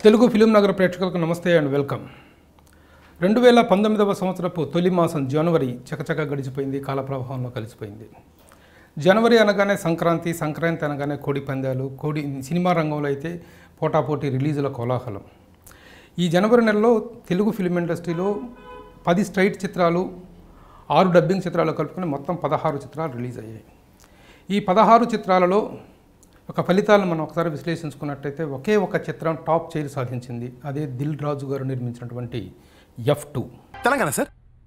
Telugu film నగర ప్రేక్షకులకు నమస్తే అండ్ వెల్కమ్ రెండు వేల పంతొమ్మిదవ సంవత్సరపు తొలి మాసం జనవరి చకచక గడిచిపోయింది కాల ప్రవాహంలో కలిసిపోయింది జనవరి అనగానే సంక్రాంతి సంక్రాంతి అనగానే కోడి పందాలు కోడి సినిమా రంగంలో అయితే పోటాపోటీ రిలీజుల కోలాహలం ఈ జనవరి నెలలో తెలుగు ఫిలిం ఇండస్ట్రీలో పది స్ట్రైట్ చిత్రాలు ఆరు డబ్బింగ్ చిత్రాలు కలుపుకొని మొత్తం పదహారు చిత్రాలు రిలీజ్ అయ్యాయి ఈ పదహారు చిత్రాలలో ఒక ఫలితాలను మనం ఒకసారి విశ్లేషించుకున్నట్టయితే ఒకే ఒక చిత్రం టాప్ చైర్ సాధించింది అదే దిల్ రాజు గారు నిర్మించినటువంటి ఎఫ్ టూ తెలంగాణ సార్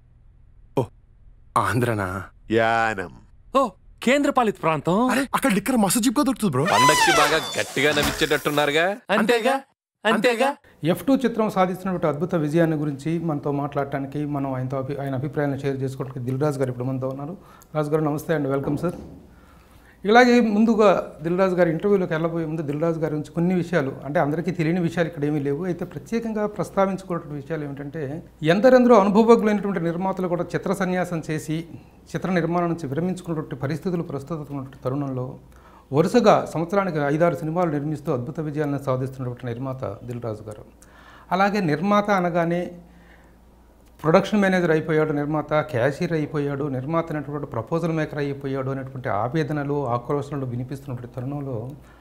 ఓ ఆంధ్రనా యానం ఓ కేంద్రపాలిత ప్రాంతం అరే అక్కడ లిక్కర్ మస్తు చిప్గా దొరుకుతుంది బ్రో పండక్కి బాగా గట్టిగా నవ్వించేటట్టున్నారుగా అంతేగా అంతేగా ఎఫ్ టూ చిత్రం సాధించినటువంటి అద్భుత విజయాన్ని గురించి మనతో మాట్లాడటానికి మనం ఆయనతో అభి ఆయన అభిప్రాయాలను షేర్ చేసుకోవడానికి దిల్ రాజు గారు ఇప్పుడు మనతో ఉన్నారు రాజు గారు నమస్తే అండి వెల్కమ్ సార్ ఇలాగే ముందుగా దిల్ రాజు గారి ఇంటర్వ్యూలోకి వెళ్ళబోయే ముందు దిల్ రాజు గారి గురించి కొన్ని విషయాలు అంటే అందరికీ తెలియని విషయాలు ఇక్కడ ఏమీ లేవు అయితే ప్రత్యేకంగా ప్రస్తావించుకున్నటువంటి విషయాలు ఏమిటంటే ఎందరెందరో అనుభవజ్ఞులైనటువంటి నిర్మాతలు కూడా చిత్ర సన్యాసం చేసి చిత్ర నిర్మాణం నుంచి విరమించుకున్నటువంటి పరిస్థితులు ప్రస్తుతం ఉన్నటువంటి తరుణంలో వరుసగా సంవత్సరానికి ఐదారు సినిమాలు నిర్మిస్తూ అద్భుత విజయాలను సాధిస్తున్నటువంటి నిర్మాత దిల్ రాజు గారు అలాగే నిర్మాత అనగానే ప్రొడక్షన్ మేనేజర్ అయిపోయాడు నిర్మాత క్యాషియర్ అయిపోయాడు నిర్మాత అనేటువంటి ప్రపోజల్ మేకర్ అయిపోయాడు అనేటువంటి ఆవేదనలు ఆక్రోశనలు వినిపిస్తున్నటువంటి తరుణంలో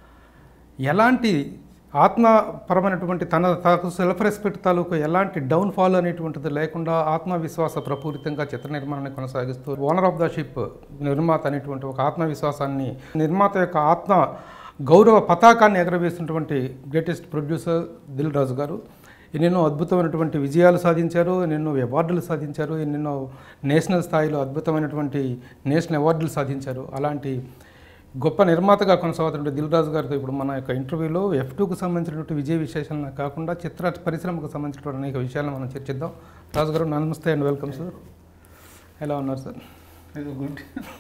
ఎలాంటి ఆత్మపరమైనటువంటి తన తాకు సెల్ఫ్ రెస్పెక్ట్ తాలూకు ఎలాంటి డౌన్ఫాల్ అనేటువంటిది లేకుండా ఆత్మవిశ్వాస ప్రపూరితంగా చిత్ర నిర్మాణాన్ని కొనసాగిస్తూ ఓనర్ ఆఫ్ ద షిప్ నిర్మాత అనేటువంటి ఒక ఆత్మవిశ్వాసాన్ని నిర్మాత యొక్క ఆత్మ గౌరవ పతాకాన్ని ఎగరవేసినటువంటి గ్రేటెస్ట్ ప్రొడ్యూసర్ దిల్ రాజు గారు ఎన్నెన్నో అద్భుతమైనటువంటి విజయాలు సాధించారు ఎన్నెన్నో అవార్డులు సాధించారు ఎన్నెన్నో నేషనల్ స్థాయిలో అద్భుతమైనటువంటి నేషనల్ అవార్డులు సాధించారు అలాంటి గొప్ప నిర్మాతగా కొనసాగుతున్న దిల్ రాజు గారితో ఇప్పుడు మన యొక్క ఇంటర్వ్యూలో ఎఫ్ టూకు సంబంధించినటువంటి విజయ విశేషాలను కాకుండా చిత్ర పరిశ్రమకు సంబంధించినటువంటి అనేక విషయాలను మనం చర్చిద్దాం రాజు గారు నమస్తే అండ్ వెల్కమ్ సార్ ఎలా ఉన్నారు సార్ గుడ్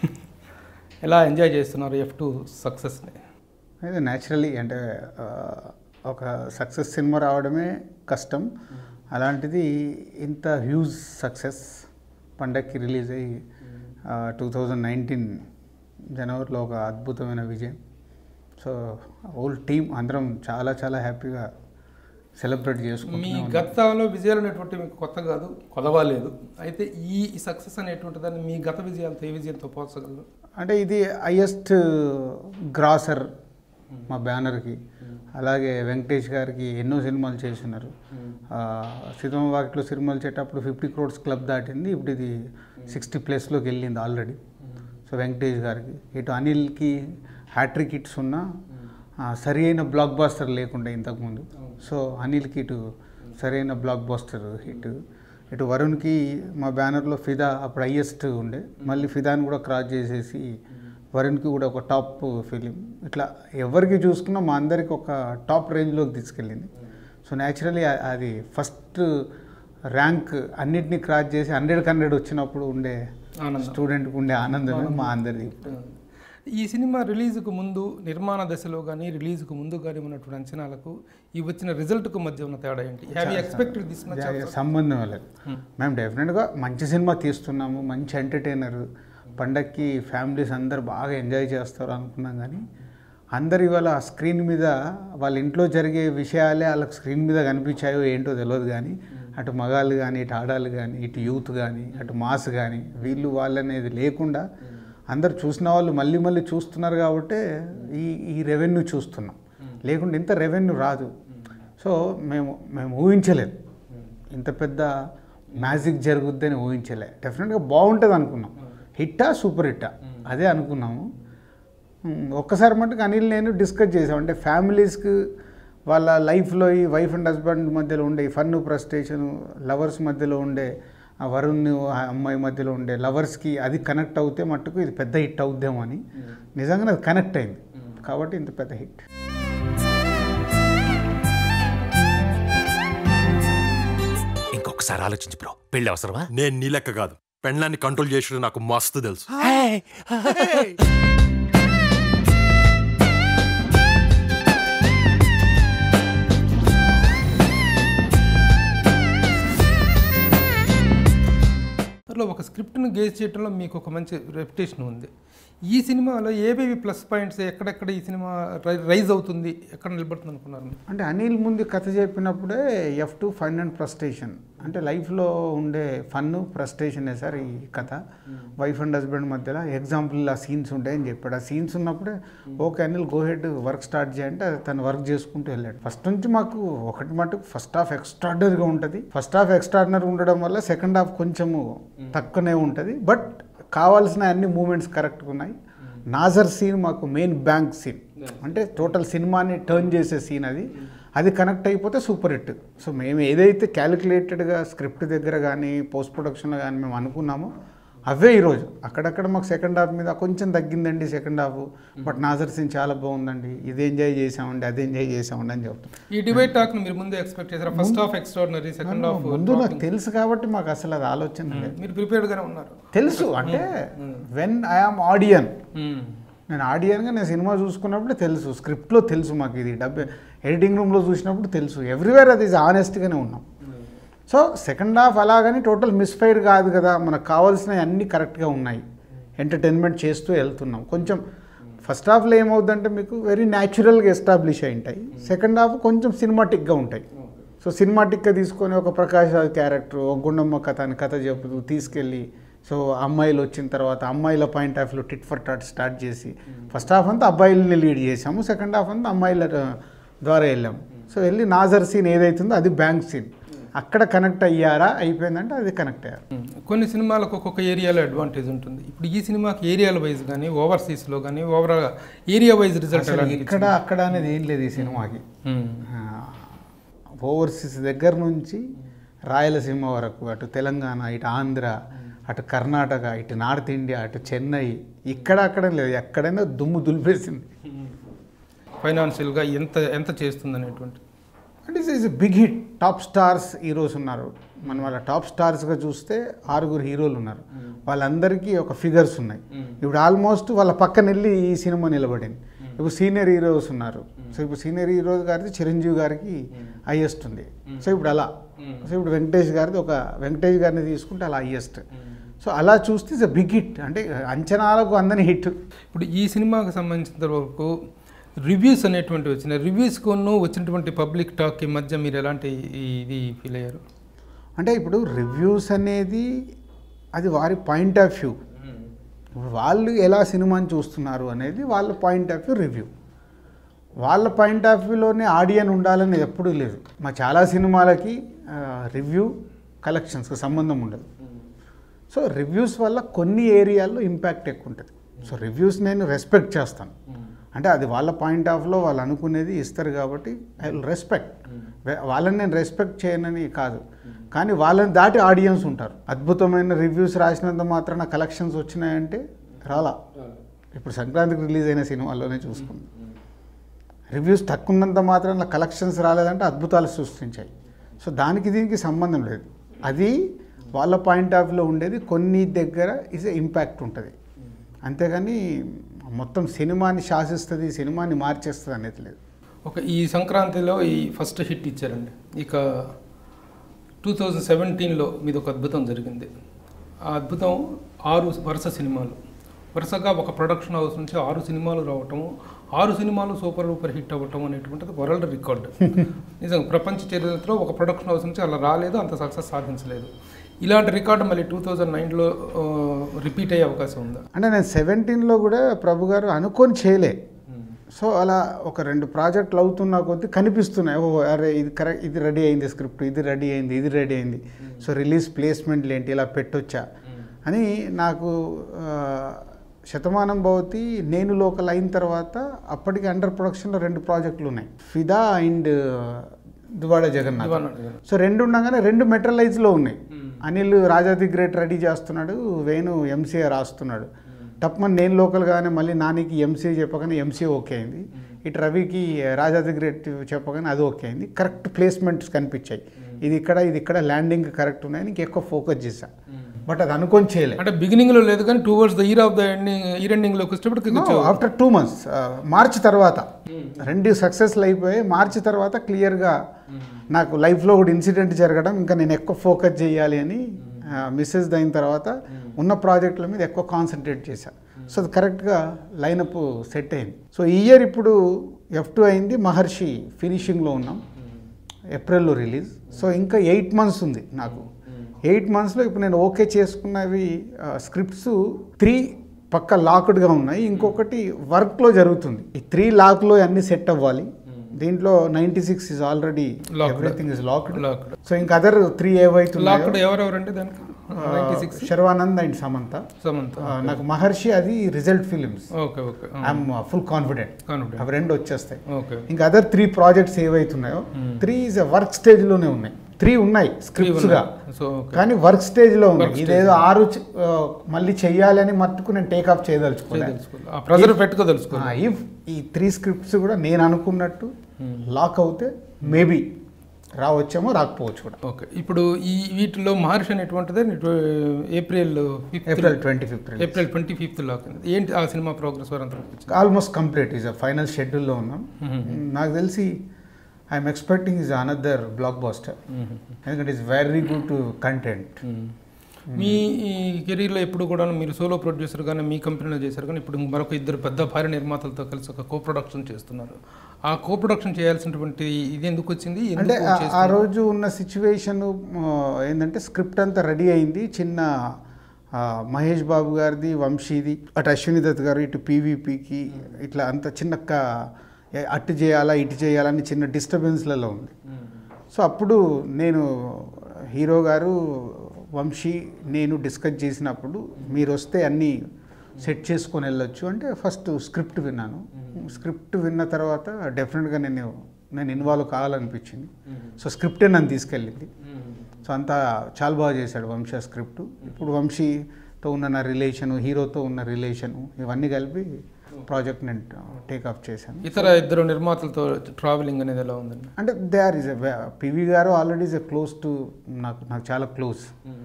ఎలా ఎంజాయ్ చేస్తున్నారు ఎఫ్ టూ సక్సెస్ని అయితే న్యాచురలీ అంటే ఆ, ఒక సక్సెస్ సినిమా రావడమే కష్టం అలాంటిది ఇంత హ్యూజ్ సక్సెస్ పండక్కి రిలీజ్ అయ్యి టూ థౌజండ్ నైన్టీన్ జనవరిలో ఒక అద్భుతమైన విజయం సో హోల్ టీమ్ అందరం చాలా చాలా హ్యాపీగా సెలబ్రేట్ మీ చేసుకుంటున్నాం గతంలో విజయాలు అనేటువంటి మీకు కొత్త కాదు కొదవాలేదు అయితే ఈ సక్సెస్ అనేటువంటి దాన్ని మీ గత విజయాలతో ఏ విజయంతో పోల్చగలరు అంటే ఇది హైయెస్ట్ గ్రాసర్ మా బ్యానర్కి అలాగే వెంకటేష్ గారికి ఎన్నో సినిమాలు చేస్తున్నారు సీతమ్మ వాకిట్లో సినిమాలు చేసేటప్పుడు ఫిఫ్టీ క్రోడ్స్ క్లబ్ దాటింది ఇప్పుడు ఇది సిక్స్టీ ప్లేస్లోకి వెళ్ళింది ఆల్రెడీ సో వెంకటేష్ గారికి ఇటు అనిల్కి హ్యాట్రిక్ హిట్స్ ఉన్న ఆ, సరి అయిన బ్లాక్ బాస్టర్ లేకుండా ఇంతకుముందు సో అనిల్కి ఇటు సరైన బ్లాక్ బాస్టర్ హిట్ ఇటు వరుణ్కి మా బ్యానర్లో ఫిదా అప్పుడు హైయెస్ట్ ఉండే మళ్ళీ ఫిదాని కూడా క్రాస్ చేసేసి వరుణ్కి కూడా ఒక టాప్ ఫిలిం ఇట్లా ఎవరికి చూసుకున్నా మా అందరికి ఒక టాప్ రేంజ్లోకి తీసుకెళ్ళింది సో న్యాచురలీ అది ఫస్ట్ ర్యాంక్ అన్నిటినీ క్రాస్ చేసి హండ్రెడ్కి హండ్రెడ్ వచ్చినప్పుడు ఉండే ఆనందం. స్టూడెంట్కి ఉండే ఆనందమే మా అందరిది ఈ సినిమా రిలీజ్కు ముందు నిర్మాణ దశలో కానీ రిలీజ్కు ముందు కానీ ఉన్నటువంటి అంచనాలకు ఈ వచ్చిన రిజల్ట్కు మధ్య ఉన్న తేడా ఏంటి have you expected this much yeah- yeah, సంబంధం లేదు మేము డెఫినెట్గా మంచి సినిమా తీస్తున్నాము మంచి ఎంటర్టైనర్ పండక్కి ఫ్యామిలీస్ అందరు బాగా ఎంజాయ్ చేస్తారు అనుకున్నాం కానీ అందరు ఇవాళ స్క్రీన్ మీద వాళ్ళ ఇంట్లో జరిగే విషయాలే వాళ్ళకి స్క్రీన్ మీద కనిపించాయో ఏంటో తెలియదు కానీ అటు మగాళ్ళు కానీ ఇటు ఆడాలు కానీ ఇటు యూత్ కానీ అటు మాస్ కానీ వీళ్ళు వాళ్ళు అనేది లేకుండా అందరు చూసిన వాళ్ళు మళ్ళీ మళ్ళీ చూస్తున్నారు కాబట్టి ఈ ఈ రెవెన్యూ చూస్తున్నాం లేకుంటే ఇంత రెవెన్యూ రాదు సో మేము మేము ఊహించలేదు ఇంత పెద్ద మ్యాజిక్ జరుగుద్దని ఊహించలే డెఫినెట్గా బాగుంటుంది అనుకున్నాం హిట్టా సూపర్ హిట్టా అదే అనుకున్నాము ఉమ్, ఒక్కసారి మటుకు అనిల్ నేను డిస్కస్ చేసాం అంటే ఫ్యామిలీస్కి వాళ్ళ లైఫ్లో ఈ వైఫ్ అండ్ హస్బెండ్ మధ్యలో ఉండే ఈ ఫన్ ఫ్రస్ట్రేషన్ లవర్స్ మధ్యలో ఉండే ఆ వరుణ్ ఆ అమ్మాయి మధ్యలో ఉండే లవర్స్కి అది కనెక్ట్ అవుతే మట్టుకు ఇది పెద్ద హిట్ అవుద్దేమో అని నిజంగానే అది కనెక్ట్ అయింది కాబట్టి ఇంత పెద్ద హిట్ ఇంకొకసారి ఆలోచించు బ్రో పెళ్ళి అవసరమా నేను నీ లెక్క కాదు పెండ్లాన్ని కంట్రోల్ చేసిన నాకు మస్తు తెలుసు అందులో ఒక స్క్రిప్ట్ను గేజ్ చేయడంలో మీకు ఒక మంచి రెప్యుటేషన్ ఉంది ఈ సినిమాలో ఏవేవి ప్లస్ పాయింట్స్ ఎక్కడెక్కడ ఈ సినిమా రై- రైజ్ అవుతుంది ఎక్కడ నిలబడుతుంది అనుకున్నారు మీరు? అంటే అనిల్ ముందు కథ చెప్పినప్పుడే F two fun and frustration అంటే లైఫ్లో ఉండే ఫన్ ఫ్రస్ట్రేషనే సార్ ఈ కథ వైఫ్ అండ్ హస్బెండ్ మధ్యలో ఎగ్జాంపుల్ ఆ సీన్స్ ఉంటాయని చెప్పాడు ఆ సీన్స్ ఉన్నప్పుడే okay Anil go head work start చేయంటే తను వర్క్ చేసుకుంటూ వెళ్ళాడు ఫస్ట్ నుంచి మాకు ఒకటి మటుకు ఫస్ట్ హాఫ్ ఎక్స్ట్రాడనరీగా ఉంటుంది ఫస్ట్ హాఫ్ ఎక్స్ట్రాడనరీ ఉండడం వల్ల సెకండ్ హాఫ్ కొంచెము తక్కువనే ఉంటుంది బట్ కావాల్సిన అన్ని మూమెంట్స్ కరెక్ట్గా ఉన్నాయి నాజర్ సీన్ మాకు మెయిన్ బ్యాంక్ సీన్ అంటే టోటల్ సినిమాని టర్న్ చేసే సీన్ అది అది కనెక్ట్ అయిపోతే సూపర్ హిట్ సో మేము ఏదైతే క్యాలిక్యులేటెడ్గా స్క్రిప్ట్ దగ్గర కానీ పోస్ట్ ప్రొడక్షన్లో కానీ మేము అనుకున్నామో అవే ఈరోజు అక్కడక్కడ మాకు సెకండ్ హాఫ్ మీద కొంచెం తగ్గిందండి second half but Nassar scene చాలా బాగుందండి ఇది ఎంజాయ్ చేసామండి అది ఎంజాయ్ చేసామండి అని చెప్తాం ఈ డిబేట్ టాక్ మీరు ముందే ఎక్స్పెక్ట్ చేశారా first half extraordinary second half ముందు నాకు తెలుసు కాబట్టి మాకు అసలు అది ఆలోచన లేదు మీరు ప్రిపేర్డ్ గానే ఉన్నారు తెలుసు అంటే వెన్ ఐఆమ్ ఆడియన్ నేను ఆడియన్గా నేను సినిమా చూసుకున్నప్పుడు తెలుసు స్క్రిప్ట్లో తెలుసు మాకు ఇది డబ్బే ఎడిటింగ్ రూమ్లో చూసినప్పుడు తెలుసు ఎవ్రీవేర్ అది ఆనెస్ట్గానే ఉన్నాం సో సెకండ్ హాఫ్ అలాగని టోటల్ మిస్ఫైర్ కాదు కదా మనకు కావాల్సినవి అన్నీ కరెక్ట్గా ఉన్నాయి ఎంటర్టైన్మెంట్ చేస్తూ వెళ్తున్నాం కొంచెం ఫస్ట్ హాఫ్లో ఏమవుతుందంటే మీకు వెరీ న్యాచురల్గా ఎస్టాబ్లిష్ అయి ఉంటాయి సెకండ్ హాఫ్ కొంచెం సినిమాటిక్గా ఉంటాయి సో సినిమాటిక్గా తీసుకొని ఒక ప్రకాష్ రాజ్ క్యారెక్టర్ ఒక గుండమ్మ కథ అని కథ చెబుతూ తీసుకెళ్ళి సో అమ్మాయిలు వచ్చిన తర్వాత అమ్మాయిల point of view tit for tat start చేసి ఫస్ట్ హాఫ్ అంతా అబ్బాయిలని లీడ్ చేసాము సెకండ్ హాఫ్ అంతా అమ్మాయిల ద్వారా వెళ్ళాము సో వెళ్ళి నాజర్ సీన్ ఏదైతుందో అది బ్యాంక్ సీన్ అక్కడ కనెక్ట్ అయ్యారా అయిపోయిందంటే అది కనెక్ట్ అయ్యారు కొన్ని సినిమాలకు ఒక్కొక్క ఏరియాలో అడ్వాంటేజ్ ఉంటుంది ఇప్పుడు ఈ సినిమాకి ఏరియాల వైజ్ కానీ ఓవర్సీస్లో కానీ ఓవరాల్ ఏరియా వైజ్ రిజల్ట్ ఎలా అసలు ఇక్కడ అక్కడ అనేది ఏం లేదు ఈ సినిమాకి ఓవర్సీస్ దగ్గర నుంచి రాయలసీమ వరకు అటు తెలంగాణ ఇటు ఆంధ్ర అటు కర్ణాటక ఇటు నార్త్ ఇండియా అటు చెన్నై ఇక్కడ అక్కడ లేదు ఎక్కడైనా దుమ్ము దులిపేసింది ఫైనాన్షియల్గా ఎంత ఎంత చేస్తుంది అనేటువంటి అంటే is big hit top stars heroes ఉన్నారు మనం వాళ్ళ టాప్ స్టార్స్గా చూస్తే ఆరుగురు హీరోలు ఉన్నారు వాళ్ళందరికీ ఒక ఫిగర్స్ ఉన్నాయి ఇప్పుడు ఆల్మోస్ట్ వాళ్ళ పక్కన వెళ్ళి ఈ సినిమా నిలబడింది ఇప్పుడు సీనియర్ హీరోస్ ఉన్నారు సో ఇప్పుడు సీనియర్ హీరో గారిది చిరంజీవి గారికి హైయెస్ట్ ఉంది సో ఇప్పుడు అలా సో ఇప్పుడు వెంకటేష్ గారిది ఒక వెంకటేష్ గారిని తీసుకుంటే అలా హైయెస్ట్ సో అలా చూస్తే ఇట్స్ బిగ్ హిట్ అంటే అంచనాలకు అందని హిట్ ఇప్పుడు ఈ సినిమాకి సంబంధించిన వరకు రివ్యూస్ అనేటువంటి వచ్చినాయి రివ్యూస్కును వచ్చినటువంటి పబ్లిక్ టాక్కి మధ్య మీరు ఎలాంటి ఈ- ఇది ఫీల్ అయ్యారు అంటే ఇప్పుడు రివ్యూస్ అనేది అది వారి పాయింట్ ఆఫ్ వ్యూ ఇప్పుడు వాళ్ళు ఎలా సినిమాని చూస్తున్నారు అనేది వాళ్ళ పాయింట్ ఆఫ్ వ్యూ రివ్యూ వాళ్ళ పాయింట్ ఆఫ్ వ్యూలోనే ఆడియన్ ఉండాలని ఎప్పుడూ లేదు మా చాలా సినిమాలకి రివ్యూ కలెక్షన్స్కి సంబంధం ఉండదు సో రివ్యూస్ వల్ల కొన్ని ఏరియాల్లో ఇంపాక్ట్ ఎక్కువ ఉంటుంది సో రివ్యూస్ నేను రెస్పెక్ట్ చేస్తాను అంటే అది వాళ్ళ పాయింట్ ఆఫ్లో వాళ్ళు అనుకునేది ఇస్తారు కాబట్టి ఐ విల్ రెస్పెక్ట్ వాళ్ళని నేను రెస్పెక్ట్ చేయనని కాదు కానీ వాళ్ళని దాటి ఆడియన్స్ ఉంటారు అద్భుతమైన రివ్యూస్ రాసినంత మాత్రాన కలెక్షన్స్ వచ్చినాయంటే రాలా ఇప్పుడు సంక్రాంతికి రిలీజ్ అయిన సినిమాల్లోనే చూసుకుందాం రివ్యూస్ తక్కువ ఉన్నంత మాత్రాన కలెక్షన్స్ రాలేదంటే అద్భుతాలు సృష్టించాయి సో దానికి దీనికి సంబంధం లేదు అది వాళ్ళ పాయింట్ ఆఫ్ వ్యూలో ఉండేది కొన్ని దగ్గర ఇస్ ఇంపాక్ట్ ఉంటుంది అంతేగాని మొత్తం సినిమాని శాసిస్తుంది సినిమాని మార్చేస్తుంది అనేది లేదు ఒక ఈ సంక్రాంతిలో ఈ ఫస్ట్ హిట్ ఇచ్చారండి ఇక టూ థౌజండ్ సెవెంటీన్లో మీది ఒక అద్భుతం జరిగింది ఆ అద్భుతం ఆరు వరుస సినిమాలు వరుసగా ఒక ప్రొడక్షన్ హౌస్ నుంచి ఆరు సినిమాలు రావటము ఆరు సినిమాలు సూపర్ డూపర్ హిట్ అవ్వటం అనేటువంటిది వరల్డ్ రికార్డ్ నిజంగా ప్రపంచ చరిత్రలో ఒక ప్రొడక్షన్ హౌస్ నుంచి అలా రాలేదు అంత సక్సెస్ సాధించలేదు ఇలాంటి రికార్డు మళ్ళీ టూ థౌజండ్ నైన్లో రిపీట్ అయ్యే అవకాశం ఉందా అంటే నేను సెవెంటీన్లో కూడా ప్రభు గారు అనుకొని చేయలే సో అలా ఒక రెండు ప్రాజెక్టులు అవుతున్నా కొద్దీ కనిపిస్తున్నాయి ఓ అరే ఇది కరెక్ట్ ఇది రెడీ అయింది స్క్రిప్ట్ ఇది రెడీ అయింది ఇది రెడీ అయింది సో రిలీజ్ ప్లేస్మెంట్లు ఏంటి ఇలా పెట్టొచ్చా అని నాకు ఆ, శతమానం భవతి నేను లోకల్ అయిన తర్వాత అప్పటికి అండర్ ప్రొడక్షన్లో రెండు ప్రాజెక్టులు ఉన్నాయి ఫిదా అండ్ దువాడ జగన్నాథ్ దివానా జగన్నాథ్. సో రెండు ఉండగానే రెండు మెటరలైజ్లో ఉన్నాయి అనిల్ రాజాది గ్రేట్ రెడీ చేస్తున్నాడు వేణు ఎంసీఏ రాస్తున్నాడు టప్మన్ నేను లోకల్గానే మళ్ళీ నానికి ఎంసీఏ చెప్పగానే ఎంసీఏ ఓకే అయింది ఇటు రవికి రాజాది గ్రేట్ చెప్పగానే అది ఓకే అయింది కరెక్ట్ ప్లేస్మెంట్స్ కనిపించాయి ఇది ఇక్కడ ఇది ఇక్కడ ల్యాండింగ్ కరెక్ట్ ఉన్నాయని ఇంకెక్కువ ఫోకస్ చేశా బట్ అది అనుకొని చేయలే అంటే బిగినింగ్లో లేదు కానీ towards the year of the ending year ఎండింగ్లోకి వచ్చేటప్పటికి కొంచెం ఆఫ్టర్ టూ మంత్స్ మార్చ్ తర్వాత రెండు సక్సెస్లు అయిపోయి మార్చి తర్వాత క్లియర్గా నాకు లైఫ్లో ఒక ఇన్సిడెంట్ జరగడం ఇంకా నేను ఎక్కువ ఫోకస్ చేయాలి అని మిస్సెస్ అయిన తర్వాత ఉన్న ప్రాజెక్టుల మీద ఎక్కువ కాన్సన్ట్రేట్ చేశా సో అది కరెక్ట్గా లైనప్ సెట్ అయింది సో ఈ ఇయర్ ఇప్పుడు ఎఫ్ టూ అయింది మహర్షి ఫినిషింగ్లో ఉన్నాం ఏప్రిల్లో రిలీజ్ సో ఇంకా ఎయిట్ మంత్స్ ఉంది నాకు ఎయిట్ మంత్స్లో ఇప్పుడు నేను ఓకే చేసుకున్నవి స్క్రిప్ట్స్ త్రీ పక్క లాక్డ్గా ఉన్నాయి ఇంకొకటి వర్క్లో జరుగుతుంది ఈ త్రీ లాక్లో అన్ని సెట్ అవ్వాలి దీంట్లో ninety six is already Locked. Everything is locked Locked. So ఇంకా అదర్ త్రీ ఏవైతున్నాయో లాక్డ్ ఎవరెవరంటే దానికి ninety six Sharwanand and Samantha Samantha ఆ, నాకు మహర్షి అది result films okay okay I'm full confident confident అవి రెండు వచ్చేస్తాయి ఓకే ఇంకా అదర్ త్రీ ప్రాజెక్ట్స్ ఏవైతున్నాయో త్రీ ఇస్ వర్క్ స్టేజ్లోనే ఉన్నాయి త్రీ ఉన్నాయి స్క్రిప్ట్స్గా సో ఓకే కానీ వర్క్ స్టేజ్లో ఉన్నాయి Work ఇదేదో ఆరు చ- ఆ, మళ్ళీ చెయ్యాలని మట్టుకు నేను టేక్ ఆఫ్ చేయదలుచుకోలేదు తెలుసుకోవాలి ఆ ప్రెజర్ పెట్టుకోదలుచుకోవాలి ఇఫ్ ఈ త్రీ స్క్రిప్ట్స్ కూడా నేను అనుకున్నట్టు లాక్ అవుతే మేబీ రావచ్చేమో రాకపోవచ్చు కూడా ఓకే ఇప్పుడు ఈ వీటిలో మహర్షి అనేటువంటిది April fifth April twenty fifth April twenty fifth lock అయింది. ఏంటి ఆ సినిమా ప్రోగ్రెస్ వారంతా ఆల్మోస్ట్ కంప్లీట్ ఈజ్ ఫైనల్ షెడ్యూల్లో ఉన్నాం నాకు తెలిసి I'm expecting is another blockbuster ఎందుకంటే ఇట్స్ వెరీ గుడ్ కంటెంట్ మీ ఈ కెరీర్లో ఎప్పుడు కూడా మీరు సోలో ప్రొడ్యూసర్ కానీ మీ కంపెనీలో చేశారు కానీ ఇప్పుడు మరొక ఇద్దరు పెద్ద భారీ నిర్మాతలతో కలిసి ఒక కో ప్రొడక్షన్ చేస్తున్నారు ఆ కో ప్రొడక్షన్ చేయాల్సినటువంటి ఇది ఎందుకు వచ్చింది అంటే ఎందుకు ఆ- ఆ చేస్తున్నారు? రోజు ఉన్న సిచ్యువేషన్ ఏంటంటే స్క్రిప్ట్ అంతా రెడీ అయింది చిన్న ఆ, మహేష్ బాబు గారిది వంశీది అటు అశ్విని దత్ గారు ఇటు పీవీపీకి ఇట్లా అంత చిన్న క- ఏ- అటు చేయాలా ఇటు చేయాలని చిన్న డిస్టర్బెన్స్లలో ఉంది సో అప్పుడు నేను హీరో గారు వంశీ నేను డిస్కస్ చేసినప్పుడు మీరు వస్తే అన్నీ సెట్ చేసుకొని వెళ్ళొచ్చు అంటే ఫస్ట్ స్క్రిప్ట్ విన్నాను స్క్రిప్ట్ విన్న తర్వాత డెఫినెట్గా నేను నేను ఇన్వాల్వ్ కావాలనిపించింది సో స్క్రిప్టే నన్ను తీసుకెళ్ళింది సో అంతా చాలా బాగా చేశాడు వంశీ ఆ స్క్రిప్ట్ ఇప్పుడు వంశీతో ఉన్న నా రిలేషను హీరోతో ఉన్న రిలేషను ఇవన్నీ కలిపి ప్రాజెక్ట్ నేను టేక్ ఆఫ్ చేశాను ఇతర ఇద్దరు నిర్మాతలతో ట్రావెలింగ్ అనేది ఎలా ఉందండి అంటే they are is PV garu already is a close to నాకు నాకు చాలా క్లోజ్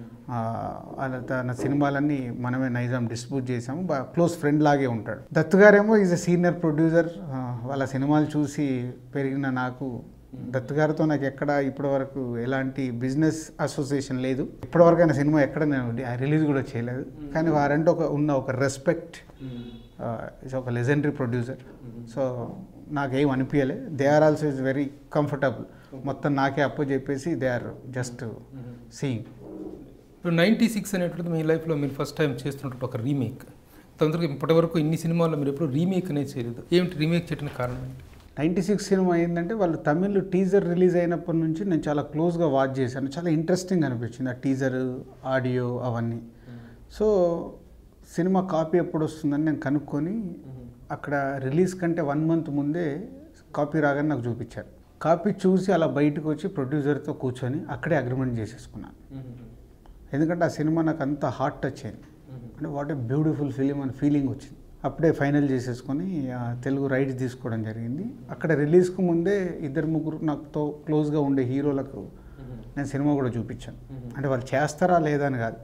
తన సినిమాలన్నీ మనమే నైజాం డిస్ట్రిబ్యూట్ చేసాము బాగా క్లోజ్ ఫ్రెండ్ లాగే ఉంటాడు దత్తు గారేమో ఈజ్ ఎ సీనియర్ ప్రొడ్యూసర్ వాళ్ళ సినిమాలు చూసి పెరిగిన నాకు దత్తు గారితో నాకు ఎక్కడ ఇప్పటివరకు ఎలాంటి బిజినెస్ అసోసియేషన్ లేదు ఇప్పటివరకు ఆయన సినిమా ఎక్కడ నేను రిలీజ్ కూడా చేయలేదు కానీ వారంటే ఒక ఉన్న ఒక రెస్పెక్ట్ ఇస్ ఒక లెజెండరీ ప్రొడ్యూసర్ సో నాకేం అనిపించలే they are also is very comfortable మొత్తం నాకే అప్పు చెప్పేసి దే ఆర్ జస్ట్ సీయింగ్ ఇప్పుడు నైంటీ సిక్స్ అనేటువంటిది మీ లైఫ్లో మీరు ఫస్ట్ టైం చేస్తున్నటువంటి ఒక రీమేక్ తొందరగా ఇప్పటివరకు ఇన్ని సినిమాల్లో మీరు ఎప్పుడు రీమేక్ అనేది చేయలేదు ఏమిటి రీమేక్ చేయడానికి కారణం ఏంటి నైంటీ సిక్స్ సినిమా ఏంటంటే వాళ్ళు తమిళ్ టీజర్ రిలీజ్ అయినప్పటి నుంచి నేను చాలా క్లోజ్గా వాచ్ చేశాను చాలా ఇంట్రెస్టింగ్ అనిపించింది ఆ టీజర్ ఆడియో అవన్నీ సో సినిమా కాపీ ఎప్పుడు వస్తుందని నేను కనుక్కొని అక్కడ రిలీజ్ కంటే వన్ మంత్ ముందే కాపీ రాగానే నాకు చూపించారు కాపీ చూసి అలా బయటకు వచ్చి ప్రొడ్యూసర్తో కూర్చొని అక్కడే అగ్రిమెంట్ చేసేసుకున్నాను ఎందుకంటే ఆ సినిమా నాకు అంత హార్ట్ టచ్ అయింది అంటే వాట్ ఏ బ్యూటిఫుల్ ఫిలిం అని ఫీలింగ్ వచ్చింది అప్పుడే ఫైనల్ చేసేసుకొని ఆ, తెలుగు రైట్స్ తీసుకోవడం జరిగింది అక్కడ రిలీజ్కు ముందే ఇద్దరు ముగ్గురు నాతో క్లోజ్గా ఉండే హీరోలకు నేను సినిమా కూడా చూపించాను అంటే వాళ్ళు చేస్తారా లేదా అని కాదు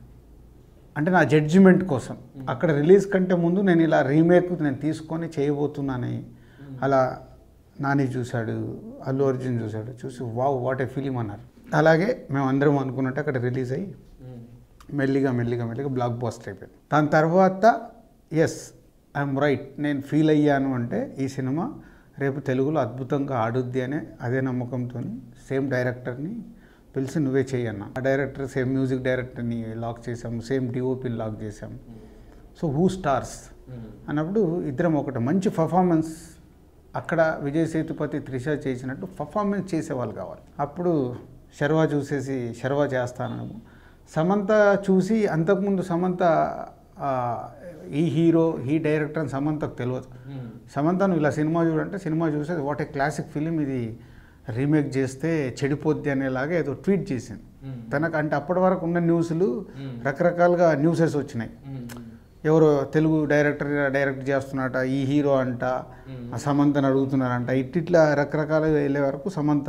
అంటే నా జడ్జిమెంట్ కోసం అక్కడ రిలీజ్ కంటే ముందు నేను ఇలా రీమేక్ నేను తీసుకొని చేయబోతున్నానని అలా నాని చూశాడు అల్లు అర్జున్ చూశాడు చూసి వావ్ వాట్ ఏ ఫిలిం అన్నారు అలాగే మేము అందరం అనుకున్నట్టు అక్కడ రిలీజ్ అయ్యి మెల్లిగా మెల్లిగా మెల్లిగా బ్లాక్ బాస్టర్ అయిపోయింది దాని తర్వాత ఎస్ ఐఎమ్ రైట్ నేను ఫీల్ అయ్యాను అంటే ఈ సినిమా రేపు తెలుగులో అద్భుతంగా ఆడుద్ది అనే అదే నమ్మకంతో సేమ్ డైరెక్టర్ని పిలిచి నువ్వే చెయ్యన్న ఆ డైరెక్టర్ సేమ్ మ్యూజిక్ డైరెక్టర్ని లాక్ చేసాము సేమ్ డిఓపిని లాక్ చేసాము సో హూ స్టార్స్ అన్నప్పుడు ఇద్దరం ఒకటి మంచి పర్ఫార్మెన్స్ అక్కడ విజయ్ సేతుపతి త్రిష చేసినట్టు పర్ఫార్మెన్స్ చేసేవాళ్ళు కావాలి అప్పుడు శర్వా చూసేసి శర్వా చేస్తాను సమంత చూసి అంతకుముందు సమంత ఆ, ఈ హీరో ఈ డైరెక్టర్ అని సమంతకు తెలియదు సమంత నువ్వు ఇలా సినిమా చూడంటే సినిమా చూసేది వాట్ ఏ క్లాసిక్ ఫిలిం ఇది రీమేక్ చేస్తే చెడిపోద్ది అనేలాగా ఏదో ట్వీట్ చేసింది తనకు అంటే అప్పటి వరకు ఉన్న న్యూస్లు రకరకాలుగా న్యూసెస్ వచ్చినాయి ఎవరో తెలుగు డైరెక్టర్ డైరెక్ట్ చేస్తున్నట ఈ హీరో అంట ఆ సమంతను అడుగుతున్నారంట ఇట్లా రకరకాలుగా వెళ్ళే వరకు సమంత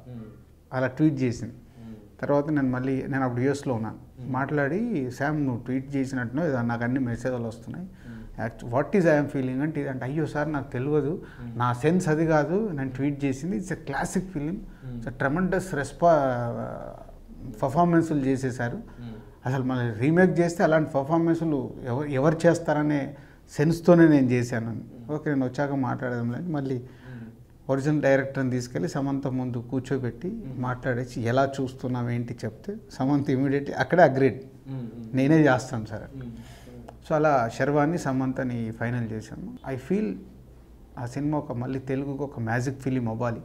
అలా ట్వీట్ చేసింది తర్వాత నేను మళ్ళీ నేను అప్పుడు యూఎస్లో ఉన్నాను మాట్లాడి శామ్ నువ్వు ట్వీట్ చేసినట్టునో ఏదో నాకు అన్ని మెసేజ్లు వస్తున్నాయి వాట్ ఈజ్ ఐఎమ్ ఫీలింగ్ అంటే ఇదంటే అయ్యో సార్ నాకు తెలియదు నా సెన్స్ అది కాదు నేను ట్వీట్ చేసింది it's a classic film it's tremendous రెస్పా పర్ఫార్మెన్స్లు చేసేసారు అసలు మన రీమేక్ చేస్తే అలాంటి పర్ఫార్మెన్స్లు ఎవరు ఎవరు చేస్తారనే సెన్స్తోనే నేను చేశాను ఓకే నేను వచ్చాక మాట్లాడదాం లేదు మళ్ళీ ఒరిజినల్ డైరెక్టర్ని తీసుకెళ్ళి సమంత ముందు కూర్చోబెట్టి మాట్లాడేసి ఎలా చూస్తున్నాం ఏంటి చెప్తే సమంత ఇమీడియట్లీ అక్కడే అగ్రేడ్ నేనే చేస్తాను సార్ సో అలా శర్వాన్ని సమంతని ఫైనల్ చేశాను ఐ ఫీల్ ఆ సినిమా ఒక మళ్ళీ తెలుగుకు ఒక మ్యాజిక్ ఫిలిం అవ్వాలి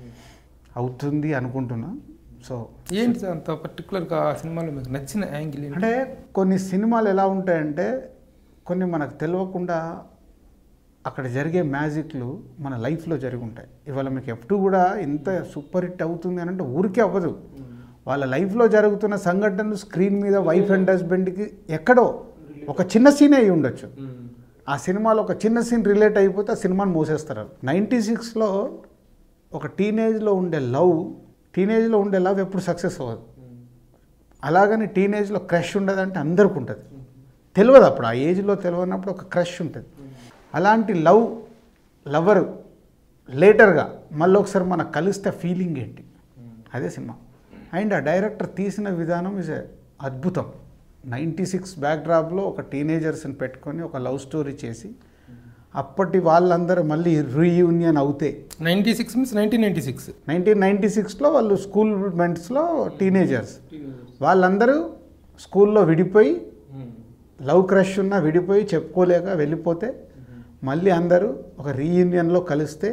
అవుతుంది అనుకుంటున్నా సో ఏంటి సార్ అంత పర్టికులర్గా ఆ సినిమాలో మీకు నచ్చిన యాంగిల్ ఏంటి అంటే కొన్ని సినిమాలు ఎలా ఉంటాయంటే కొన్ని మనకు తెలియకుండా అక్కడ జరిగే మ్యాజిక్లు మన లైఫ్లో జరిగి ఉంటాయి ఇవాళ మీకు ఎఫ్ టూ కూడా ఇంత సూపర్ హిట్ అవుతుంది అని అంటే ఊరికే అవ్వదు వాళ్ళ లైఫ్లో జరుగుతున్న సంఘటనలు స్క్రీన్ మీద వైఫ్ అండ్ హస్బెండ్కి ఎక్కడో ఒక చిన్న సీనే అయి ఉండొచ్చు ఆ సినిమాలో ఒక చిన్న సీన్ రిలేట్ అయిపోతే ఆ సినిమాని మోసేస్తారు నైంటీ సిక్స్లో ఒక టీనేజ్లో ఉండే లవ్ టీనేజ్లో ఉండే లవ్ ఎప్పుడు సక్సెస్ అవ్వదు అలాగని టీనేజ్లో క్రష్ ఉండదంటే అందరికి ఉంటుంది తెలియదు అప్పుడు ఆ ఏజ్లో తెలియనప్పుడు ఒక క్రష్ ఉంటుంది అలాంటి లవ్ లవర్ లేటర్గా మళ్ళీ ఒకసారి మనకు కలిస్తే ఫీలింగ్ ఏంటి అదే సినిమా అండ్ ఆ డైరెక్టర్ తీసిన విధానం ఇస్ అద్భుతం నైంటీ సిక్స్ బ్యాక్డ్రాప్లో ఒక టీనేజర్స్ని పెట్టుకొని ఒక లవ్ స్టోరీ చేసి అప్పటి వాళ్ళందరూ మళ్ళీ రీయూనియన్ అవుతే ninety six means nineteen ninety six nineteen ninety సిక్స్లో వాళ్ళు స్కూల్ మెంట్స్లో టీనేజర్స్ వాళ్ళందరూ స్కూల్లో విడిపోయి లవ్ క్రష్ ఉన్న విడిపోయి చెప్పుకోలేక వెళ్ళిపోతే మళ్ళీ అందరూ ఒక రీయూనియన్లో కలిస్తే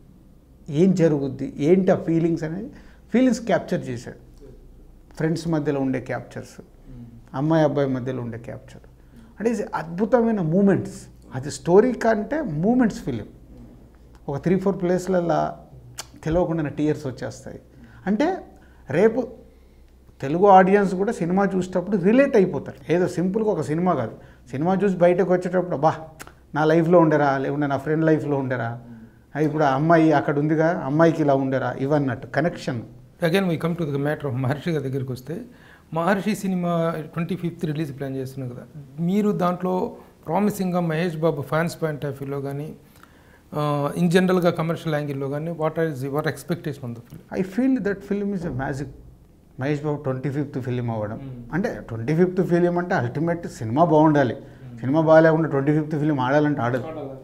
ఏం జరుగుద్ది ఏంటి ఆ ఫీలింగ్స్ అనేది ఫీలింగ్స్ క్యాప్చర్ చేశాడు ఫ్రెండ్స్ మధ్యలో ఉండే క్యాప్చర్స్ అమ్మాయి అబ్బాయి మధ్యలో ఉండే క్యాప్చర్ అంటే ఇది అద్భుతమైన మూమెంట్స్ అది స్టోరీ కంటే మూమెంట్స్ ఫిలిం ఒక త్రీ ఫోర్ ప్లేస్లలో తెలియకుండా టీయర్స్ వచ్చేస్తాయి అంటే రేపు తెలుగు ఆడియన్స్ కూడా సినిమా చూసేటప్పుడు రిలేట్ అయిపోతారు ఏదో సింపుల్గా ఒక సినిమా కాదు సినిమా చూసి బయటకు వచ్చేటప్పుడు బా నా లైఫ్లో ఉండరా లేకుంటే నా ఫ్రెండ్ లైఫ్లో ఉండరా ఆ, ఇప్పుడు ఆ అమ్మాయి అక్కడ ఉందిగా అమ్మాయికి ఇలా ఉండరా ఇవన్నట్టు connection again we come to the matter of Maharshi గారి దగ్గరికి వస్తే Maharshi cinema twenty fifth release plan చేస్తున్నారు కదా మీరు దాంట్లో ప్రామిసింగ్గా Mahesh Babu fans point of వ్యూలో కానీ ఇన్ జనరల్గా కమర్షియల్ యాంగిల్లో కానీ వాట్ ఆర్ యువర్ ఎక్స్పెక్టేషన్ ఉంది film I feel that film is a magic Mahesh Babu twenty fifth film అవ్వడం అంటే ట్వంటీ ఫిఫ్త్ ఫిలిం అంటే అల్టిమేట్ సినిమా బాగుండాలి సినిమా బాగాలేకుండా ట్వంటీ ఫిఫ్త్ ఫిలిం ఆడాలంటే ఆడదు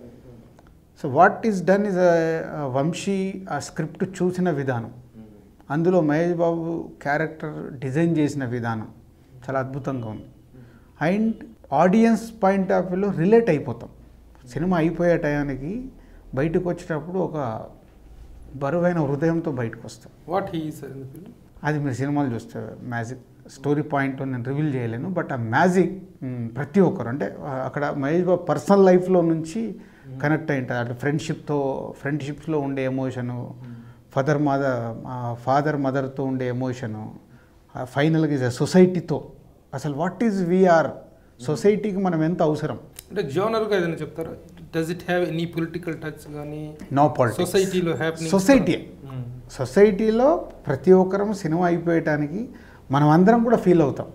so what is done is Vamshi ఆ స్క్రిప్ట్ చూసిన విధానం అందులో మహేష్ బాబు క్యారెక్టర్ డిజైన్ చేసిన విధానం చాలా అద్భుతంగా ఉంది అండ్ ఆడియన్స్ పాయింట్ ఆఫ్ వ్యూలో రిలేట్ అయిపోతాం సినిమా అయిపోయే టయానికి బయటకు వచ్చేటప్పుడు ఒక బరువైన హృదయంతో బయటకు వస్తాం what he sir in the film అది మీరు సినిమాలు చూస్తే మ్యాజిక్ స్టోరీ పాయింట్ నేను రివీల్ చేయలేను బట్ ఆ మ్యాజిక్ మ్, ప్రతి ఒక్కరు అంటే ఆ, అక్కడ మహేష్ బాబు పర్సనల్ లైఫ్లో నుంచి కనెక్ట్ అయి ఉంటుంది అట్లా ఫ్రెండ్షిప్తో ఫ్రెండ్షిప్స్లో ఉండే ఎమోషను ఫాదర్ మదర్ ఫాదర్ మదర్తో ఉండే ఎమోషను ఫైనల్గా ఇస్ సొసైటీతో అసలు వాట్ ఈజ్ వీఆర్ సొసైటీకి మనం ఎంత అవసరం అంటే జోనర్గా ఏదైనా చెప్తారా does it have any political touch కానీ నో పాలిటిక్స్ సొసైటీలో హ్యాపీ సొసైటీ సొసైటీలో ప్రతి ఒక్కరం సినిమా అయిపోయటానికి మనం అందరం కూడా ఫీల్ అవుతాం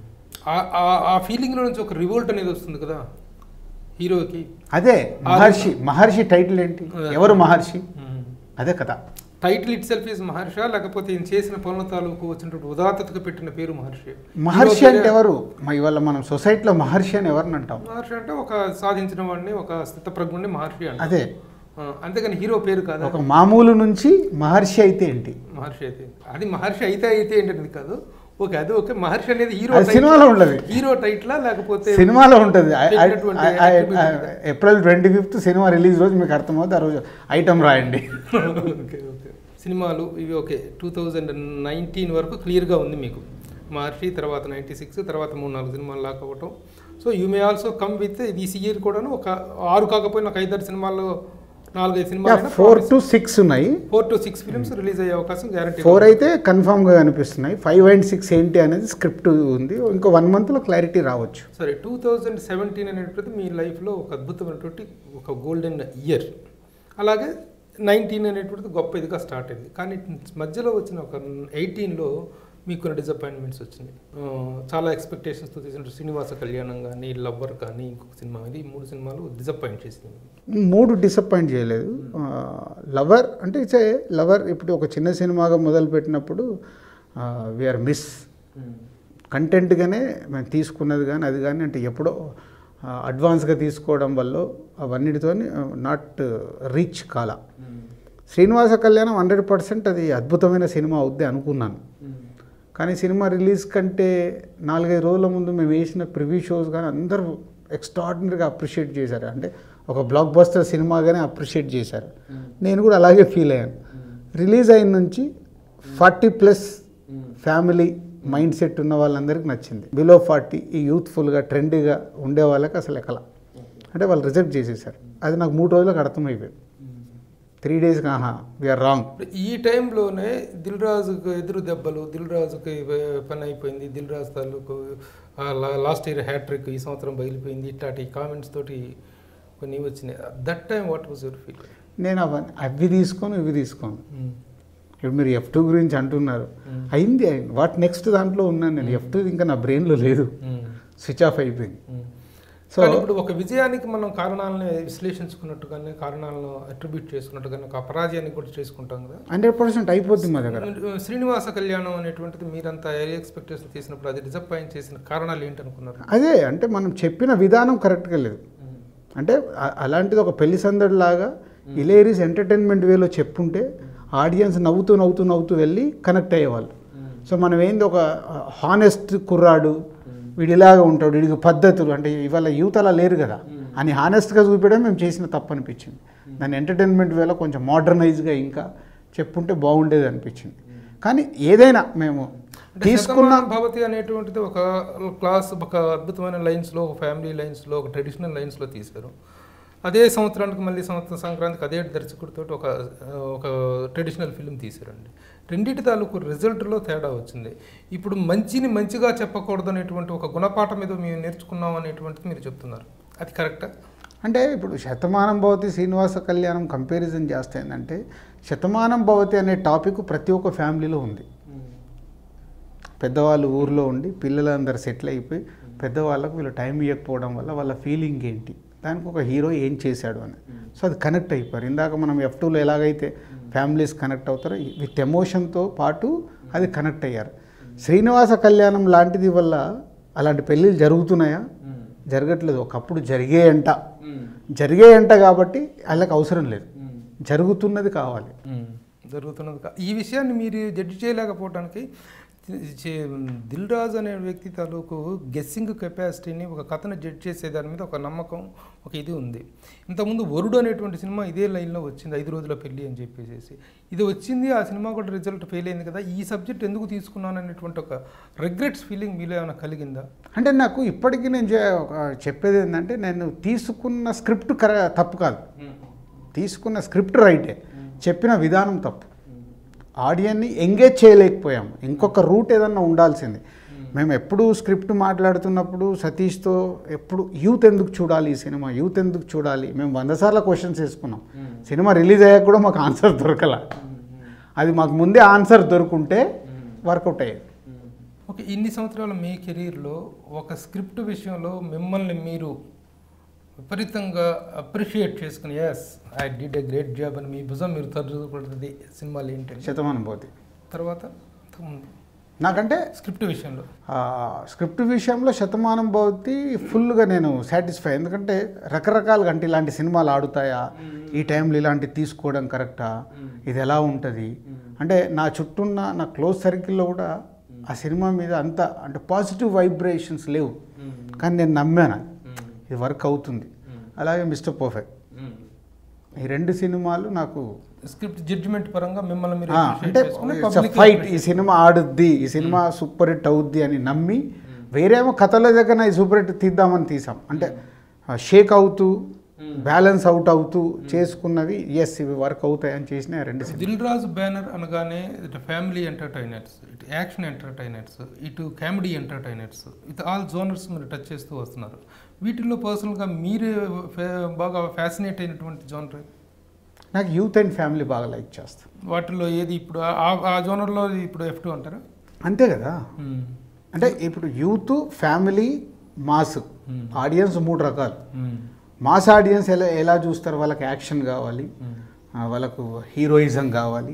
ఆ ఫీలింగ్లో నుంచి ఒక రివోల్ట్ అనేది వస్తుంది కదా హీరోకి అదే మహర్షి మహర్షి టైటిల్ ఏంటి ఎవరు మహర్షి అదే కదా టైటిల్ ఇట్ సెల్ఫ్ ఇస్ మహర్ష లేకపోతే ఈయన చేసిన పనుల తాలూకు వచ్చినటువంటి ఉదాత్తతకు పెట్టిన పేరు మహర్షి మహర్షి అంటే ఎవరు మ- ఇవాళ మనం సొసైటీలో మహర్షి అని ఎవరిని అంటాం మహర్షి అంటే ఒక సాధించిన వాడిని ఒక స్థితప్రజ్ఞుడిని మహర్షి అంటే అదే అంతేగాని హీరో పేరు కాదు ఒక మామూలు నుంచి మహర్షి అయితే ఏంటి మహర్షి అయితే అది మహర్షి అయితే అయితే ఏంటనేది కాదు ఓకే అది ఓకే మహర్షి అనేది హీరో అది సినిమాలో ఉండదు. హీరో టైటిలా లేకపోతే సినిమాలో ఉంటుంది ఐ- ఐ- పెట్టినటువంటి ఐ- ఐ- attribute ఐ- April twenty fifth cinema release రోజు మీకు అర్థమవుతుంది ఆ రోజు ఐటమ్ రాయండి ఓకే ఓకే సినిమాలు ఇవి ఓకే టూ థౌజండ్ నైన్టీన్ వరకు క్లియర్గా ఉంది మీకు మహర్షి తర్వాత నైంటీ సిక్స్ తర్వాత మూడు నాలుగు సినిమాలు లాక్ అవ్వటం so you may also come with this year కూడాను ఒక ఆరు కాకపోయినా ఒక ఐదారు సినిమాలు నాలుగైదు సినిమాలు ఫోర్ టు సిక్స్ ఉన్నాయి four to six films release అయ్యే అవకాశం గ్యారంటీ ఫోర్ అయితే కన్ఫామ్గా కనిపిస్తున్నాయి ఫైవ్ అండ్ సిక్స్ ఏంటి అనేది స్క్రిప్ట్ ఉంది ఇంకో వన్ మంత్లో క్లారిటీ రావచ్చు సరే టూ థౌజండ్ సెవెంటీన్ అనేటువంటిది మీ లైఫ్లో ఒక అద్భుతమైనటువంటి ఒక గోల్డెన్ ఇయర్ అలాగే నైన్టీన్ అనేటువంటిది గొప్ప ఇదిగా స్టార్ట్ అయింది కానీ మధ్యలో వచ్చిన ఒక ఎయిటీన్లో మీకు కొన్ని డిసప్పాయింట్మెంట్స్ వచ్చినాయి ఆ, చాలా ఎక్స్పెక్టేషన్స్తో తీసిన శ్రీనివాస కళ్యాణం కానీ లవ్వర్ కానీ ఇంకొక సినిమా ఇది ఈ మూడు సినిమాలు డిసప్పాయింట్ చేసినాయి మూడు డిసప్పాయింట్ చేయలేదు లవర్ అంటే ఇట్స్ ఏ లవర్ ఇప్పుడు ఒక చిన్న సినిమాగా మొదలుపెట్టినప్పుడు వీఆర్ మిస్ కంటెంట్గానే మేము తీసుకున్నది కానీ అది కానీ అంటే ఎప్పుడో అడ్వాన్స్గా తీసుకోవడం వల్ల అవన్నిటితో నాట్ రీచ్ కాల శ్రీనివాస కళ్యాణం హండ్రెడ్ పర్సెంట్ అది అద్భుతమైన సినిమా అవుద్ది అనుకున్నాను కానీ సినిమా రిలీజ్ కంటే నాలుగైదు రోజుల ముందు మేము వేసిన ప్రివ్యూ షోస్ కానీ అందరూ ఎక్స్ట్రాడినరీగా అప్రిషియేట్ చేశారు అంటే ఒక బ్లాక్ బస్టర్ సినిమాగానే అప్రిషియేట్ చేశారు నేను కూడా అలాగే ఫీల్ అయ్యాను రిలీజ్ అయిన నుంచి forty plus family mind set ఉన్న వాళ్ళందరికీ నచ్చింది బిలో ఫార్టీ ఈ యూత్ఫుల్గా ట్రెండీగా ఉండే వాళ్ళకి అసలు ఎక్కల అంటే వాళ్ళు రిజెక్ట్ చేసేసారు అది నాకు మూడు రోజులకు అర్థమైపోయింది త్రీ డేస్కి ఆహా వీఆర్ రాంగ్ ఇప్పుడు ఈ టైంలోనే దిల్ రాజుకు ఎదురు దెబ్బలు దిల్ రాజుకి పని అయిపోయింది దిల్ రాజు తాలూకు లాస్ట్ ఇయర్ హ్యాట్రిక్ ఈ సంవత్సరం బయలుపోయింది ఇట్లాంటి కామెంట్స్ తోటి కొన్ని వచ్చినాయి that time what was your feel నేను అవన్నీ అవి తీసుకోను ఇవి తీసుకోను ఇప్పుడు మీరు ఎఫ్ టూ గురించి అంటున్నారు అయింది అయింది వాట్ నెక్స్ట్ దాంట్లో ఉన్నాను నేను ఎఫ్ టూ ఇంకా నా బ్రెయిన్లో లేదు స్విచ్ ఆఫ్ అయిపోయింది సో సో ఇప్పుడు ఒక విజయానికి మనం కారణాలను విశ్లేషించుకున్నట్టుగానే కారణాలను అట్రిబ్యూట్ చేసుకున్నట్టుగానే ఒక అపరాజయాన్ని కూడా చేసుకుంటాం కదా హండ్రెడ్ పర్సెంట్ అయిపోద్ది మా దగ్గర శ్రీనివాస కళ్యాణం అనేటువంటిది మీరంతా ఎక్స్పెక్టేషన్ చేసినప్పుడు అది డిసప్పాయింట్ చేసిన కారణాలు ఏంటనుకున్నారు అదే అంటే మనం చెప్పిన విధానం కరెక్ట్గా లేదు అంటే అ- అలాంటిది ఒక పెళ్లి సందడి లాగా ఇలేరీస్ ఎంటర్టైన్మెంట్ వేలో చెప్పుంటే ఆడియన్స్ నవ్వుతూ నవ్వుతూ నవ్వుతూ వెళ్ళి కనెక్ట్ అయ్యేవాళ్ళు సో మనం ఏంది ఒక హానెస్ట్ కుర్రాడు వీడు ఇలాగ ఉంటాడు వీడికి పద్ధతులు అంటే ఇవాళ యూత్ అలా లేరు కదా అని హానెస్ట్గా చూపించడం మేము చేసిన తప్పు అనిపించింది దాని ఎంటర్టైన్మెంట్ వేలో కొంచెం మోడర్నైజ్గా ఇంకా చెప్పుంటే బాగుండేది అనిపించింది కానీ ఏదైనా మేము అంటే తీసుకున్న శతమానం భవతి అనేటువంటిది ఒక క్లాస్ ఒక అద్భుతమైన లైన్స్లో ఒక ఫ్యామిలీ లైన్స్లో ఒక ట్రెడిషనల్ లైన్స్లో తీశారు అదే సంవత్సరానికి మళ్ళీ సంవత్సరం సంక్రాంతికి అదే దర్శకుడితో ఒక ఒక ట్రెడిషనల్ ఫిల్మ్ తీశారండి రెండింటి తాలూకు రిజల్ట్లో తేడా వచ్చింది ఇప్పుడు మంచిని మంచిగా చెప్పకూడదు అనేటువంటి ఒక గుణపాఠం మీద మేము నేర్చుకున్నాం అనేటువంటిది మీరు చెప్తున్నారు అది కరెక్టా అంటే ఇప్పుడు శతమానం భవతి శ్రీనివాస కళ్యాణం కంపారిజన్ చేస్తే ఏంటంటే శతమానం భవతి అనే టాపిక్ ప్రతి ఒక్క ఫ్యామిలీలో ఉంది పెద్దవాళ్ళు ఊర్లో ఉండి పిల్లలందరూ సెటిల్ అయిపోయి పెద్దవాళ్ళకు వీళ్ళు టైం ఇవ్వకపోవడం వల్ల వాళ్ళ ఫీలింగ్ ఏంటి దానికి ఒక హీరో ఏం చేశాడు అని సో అది కనెక్ట్ అయిపోయారు ఇందాక మనం ఎఫ్ టూలో ఎలాగైతే ఫ్యామిలీస్ కనెక్ట్ అవుతారో విత్ ఎమోషన్తో పాటు అది కనెక్ట్ అయ్యారు శ్రీనివాస కళ్యాణం లాంటిది వల్ల అలాంటి పెళ్ళిళ్ళు జరుగుతున్నాయా జరగట్లేదు ఒకప్పుడు జరిగేయంట జరిగేయంట కాబట్టి వాళ్ళకి అవసరం లేదు జరుగుతున్నది కావాలి జరుగుతున్నది కా- ఈ విషయాన్ని మీరు జడ్జి చేయలేకపోవడానికి చే- దిల్ రాజు అనే వ్యక్తి తాలూకు గెస్సింగ్ కెపాసిటీని ఒక కథను జడ్జ్ చేసే దాని మీద ఒక నమ్మకం ఒక ఇది ఉంది ఇంతకుముందు వరుడు అనేటువంటి సినిమా ఇదే లైన్లో వచ్చింది ఐదు రోజుల పెళ్ళి అని చెప్పేసి ఇది వచ్చింది ఆ సినిమా కూడా రిజల్ట్ ఫెయిల్ అయింది కదా ఈ సబ్జెక్ట్ ఎందుకు తీసుకున్నాను అనేటువంటి ఒక రిగ్రెట్స్ ఫీలింగ్ మీలో ఏమైనా కలిగిందా అంటే నాకు ఇప్పటికీ నేను చే- ఒక చెప్పేది ఏంటంటే నేను తీసుకున్న స్క్రిప్ట్ కర తప్పు కాదు తీసుకున్న స్క్రిప్ట్ రైటే చెప్పిన విధానం తప్పు ఆడియన్ని ఎంగేజ్ చేయలేకపోయాం ఇంకొక రూట్ ఏదన్నా ఉండాల్సింది మేము ఎప్పుడు స్క్రిప్ట్ మాట్లాడుతున్నప్పుడు సతీష్తో ఎప్పుడు యూత్ ఎందుకు చూడాలి ఈ సినిమా యూత్ ఎందుకు చూడాలి మేము వంద సార్లు క్వశ్చన్స్ వేసుకున్నాం సినిమా రిలీజ్ అయ్యాక కూడా మాకు ఆన్సర్ దొరకల అది మాకు ముందే ఆన్సర్ దొరుకుంటే వర్కౌట్ అయ్యేది ఓకే ఇన్ని సంవత్సరాల మీ కెరీర్లో ఒక స్క్రిప్ట్ విషయంలో మిమ్మల్ని మీరు విపరీతంగా అప్రిషియేట్ చేసుకుని yes I did a great job అని మీ భుజం మీరు తరుచుకుంటుంది సినిమాలు ఏంటంటే శతమానం పోతే తర్వాత అంతకుముందు నాకంటే స్క్రిప్ట్ విషయంలో ఆ, స్క్రిప్ట్ విషయంలో శతమానం భవతి ఫుల్గా నేను సాటిస్ఫై ఎందుకంటే రకరకాలుగా అంటే ఇలాంటి సినిమాలు ఆడుతాయా ఈ టైంలో ఇలాంటి తీసుకోవడం కరెక్టా ఇది ఎలా ఉంటుంది అంటే నా చుట్టూన్న నా క్లోజ్ సర్కిల్లో కూడా ఆ సినిమా మీద అంత అంటే పాజిటివ్ వైబ్రేషన్స్ లేవు కానీ నేను నమ్మాను ఇది వర్క్ అవుతుంది అలాగే మిస్టర్ పర్ఫెక్ట్ ఈ రెండు సినిమాలు నాకు స్క్రిప్ట్ జడ్జిమెంట్ పరంగా మిమ్మల్ని మీరు ఆ, appreciate అంటే చేసుకుని it's a public ఫైట్ ఈ సినిమా ఆడుద్ది ఈ సినిమా సూపర్ హిట్ అవుద్ది అని నమ్మి వేరేమో కథల దగ్గర ఈ సూపర్ హిట్ తీద్దామని తీసాం అంటే షేక్ అవుతూ బ్యాలెన్స్ అవుట్ అవుతూ చేసుకున్నవి ఎస్ ఇవి వర్క్ అవుతాయని చేసిన ఆ రెండు సినిమా దిల్ రాజు బ్యానర్ అనగానే ఇటు ఫ్యామిలీ ఎంటర్టైనర్స్ ఇటు యాక్షన్ ఎంటర్టైనర్స్ ఇటు comedy entertainers with all genres మీరు టచ్ చేస్తూ వస్తున్నారు వీటిల్లో పర్సనల్గా మీరు ఫే- బాగా ఫ్యాసినేట్ అయినటువంటి జోనర్ నాకు యూత్ అండ్ ఫ్యామిలీ బాగా లైక్ చేస్తాను వాటిల్లో ఏది ఇప్పుడు ఆ- ఆ జోనర్లో ఇప్పుడు ఎఫ్ టూ అంటారా అంతే కదా అంటే ఇప్పుడు యూత్ ఫ్యామిలీ మాస్ ఆడియన్స్ మూడు రకాలు మాస్ ఆడియన్స్ ఎలా ఎలా చూస్తారు వాళ్ళకి యాక్షన్ కావాలి ఆ, వాళ్ళకు హీరోయిజం కావాలి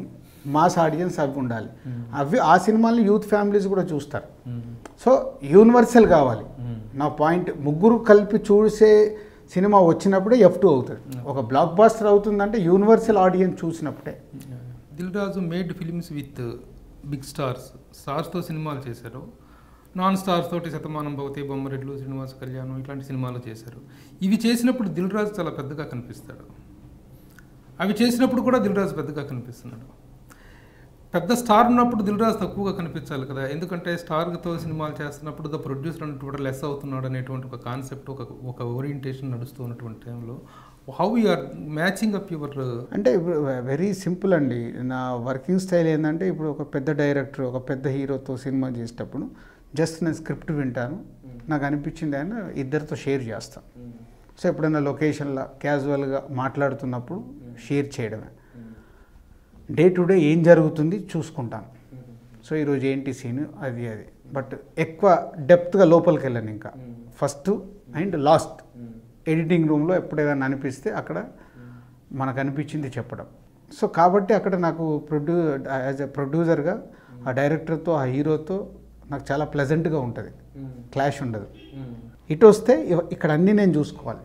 మాస్ ఆడియన్స్ అవి ఉండాలి అవి ఆ సినిమాల్ని యూత్ ఫ్యామిలీస్ కూడా చూస్తారు సో యూనివర్సల్ కావాలి నా పాయింట్ ముగ్గురు కలిపి చూసే సినిమా వచ్చినప్పుడే ఎఫ్ టూ అవుతుంది ఒక బ్లాక్ బాస్టర్ అవుతుందంటే యూనివర్సల్ ఆడియన్స్ చూసినప్పుడే Dil Raju made films with big stars స్టార్స్తో సినిమాలు చేశారు నాన్ స్టార్స్ తోటి శతమానం భవతి బొమ్మరెడ్లు శ్రీనివాస కళ్యాణం ఇట్లాంటి సినిమాలు చేశారు ఇవి చేసినప్పుడు దిల్ రాజు చాలా పెద్దగా కనిపిస్తాడు అవి చేసినప్పుడు కూడా దిల్ రాజు పెద్దగా కనిపిస్తున్నాడు పెద్ద స్టార్ ఉన్నప్పుడు దిల్ రాజు తక్కువగా కనిపించాలి కదా ఎందుకంటే స్టార్తో సినిమాలు చేస్తున్నప్పుడు ద ప్రొడ్యూసర్ అనేటువంటి లెస్ అవుతున్నాడు అనేటువంటి ఒక కాన్సెప్ట్ ఒక ఒక ఓరియంటేషన్ నడుస్తూ ఉన్నటువంటి టైంలో how are matching up your అంటే ఇప్పుడు వెరీ సింపుల్ అండి నా వర్కింగ్ స్టైల్ ఏంటంటే ఇప్పుడు ఒక పెద్ద డైరెక్టర్ ఒక పెద్ద హీరోతో సినిమా చేసేటప్పుడు జస్ట్ నేను స్క్రిప్ట్ వింటాను నాకు అనిపించింది ఆయన ఇద్దరితో షేర్ చేస్తాను సో ఎప్పుడైనా లొకేషన్లో క్యాజువల్గా మాట్లాడుతున్నప్పుడు షేర్ చేయడమే డే టు డే ఏం జరుగుతుంది చూసుకుంటాను సో ఈరోజు ఏంటి సీన్ అది అది బట్ ఎక్కువ డెప్త్గా లోపలికి వెళ్ళాను ఇంకా ఫస్ట్ అండ్ లాస్ట్ ఎడిటింగ్ రూమ్లో ఎప్పుడు ఏదైనా అనిపిస్తే అక్కడ మనకు అనిపించింది చెప్పడం సో కాబట్టి అక్కడ నాకు ప్రొడ్యూ యాజ్ ఎ ప్రొడ్యూసర్గా ఆ డైరెక్టర్తో ఆ హీరోతో నాకు చాలా ప్లెజెంట్గా ఉంటుంది క్లాష్ ఉండదు ఇటు వస్తే ఇవ- ఇక్కడ అన్నీ నేను చూసుకోవాలి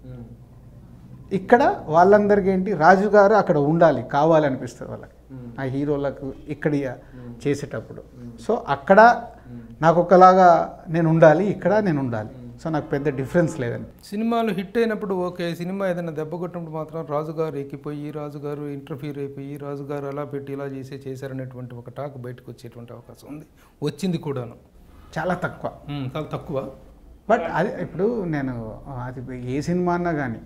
ఇక్కడ వాళ్ళందరికీ ఏంటి రాజు గారు అక్కడ ఉండాలి కావాలి అనిపిస్తుంది వాళ్ళకి ఆ హీరోలకు ఇక్కడ చేసేటప్పుడు సో అక్కడ నాకు ఒకలాగా నేను ఉండాలి ఇక్కడ నేను ఉండాలి సో నాకు పెద్ద డిఫరెన్స్ లేదండి సినిమాలు హిట్ అయినప్పుడు ఓకే సినిమా ఏదైనా దెబ్బ కొట్టినప్పుడు మాత్రం రాజుగారు ఎక్కిపోయి రాజుగారు ఇంటర్ఫీర్ అయిపోయి రాజుగారు అలా పెట్టి ఇలా చేసే చేశారనేటువంటి ఒక టాక్ బయటకు వచ్చేటువంటి అవకాశం ఉంది వచ్చింది కూడాను చాలా తక్కువ ఉమ్, చాలా తక్కువ బట్ అది ఇప్పుడు నేను అది ఏ సినిమా అన్నా కానీ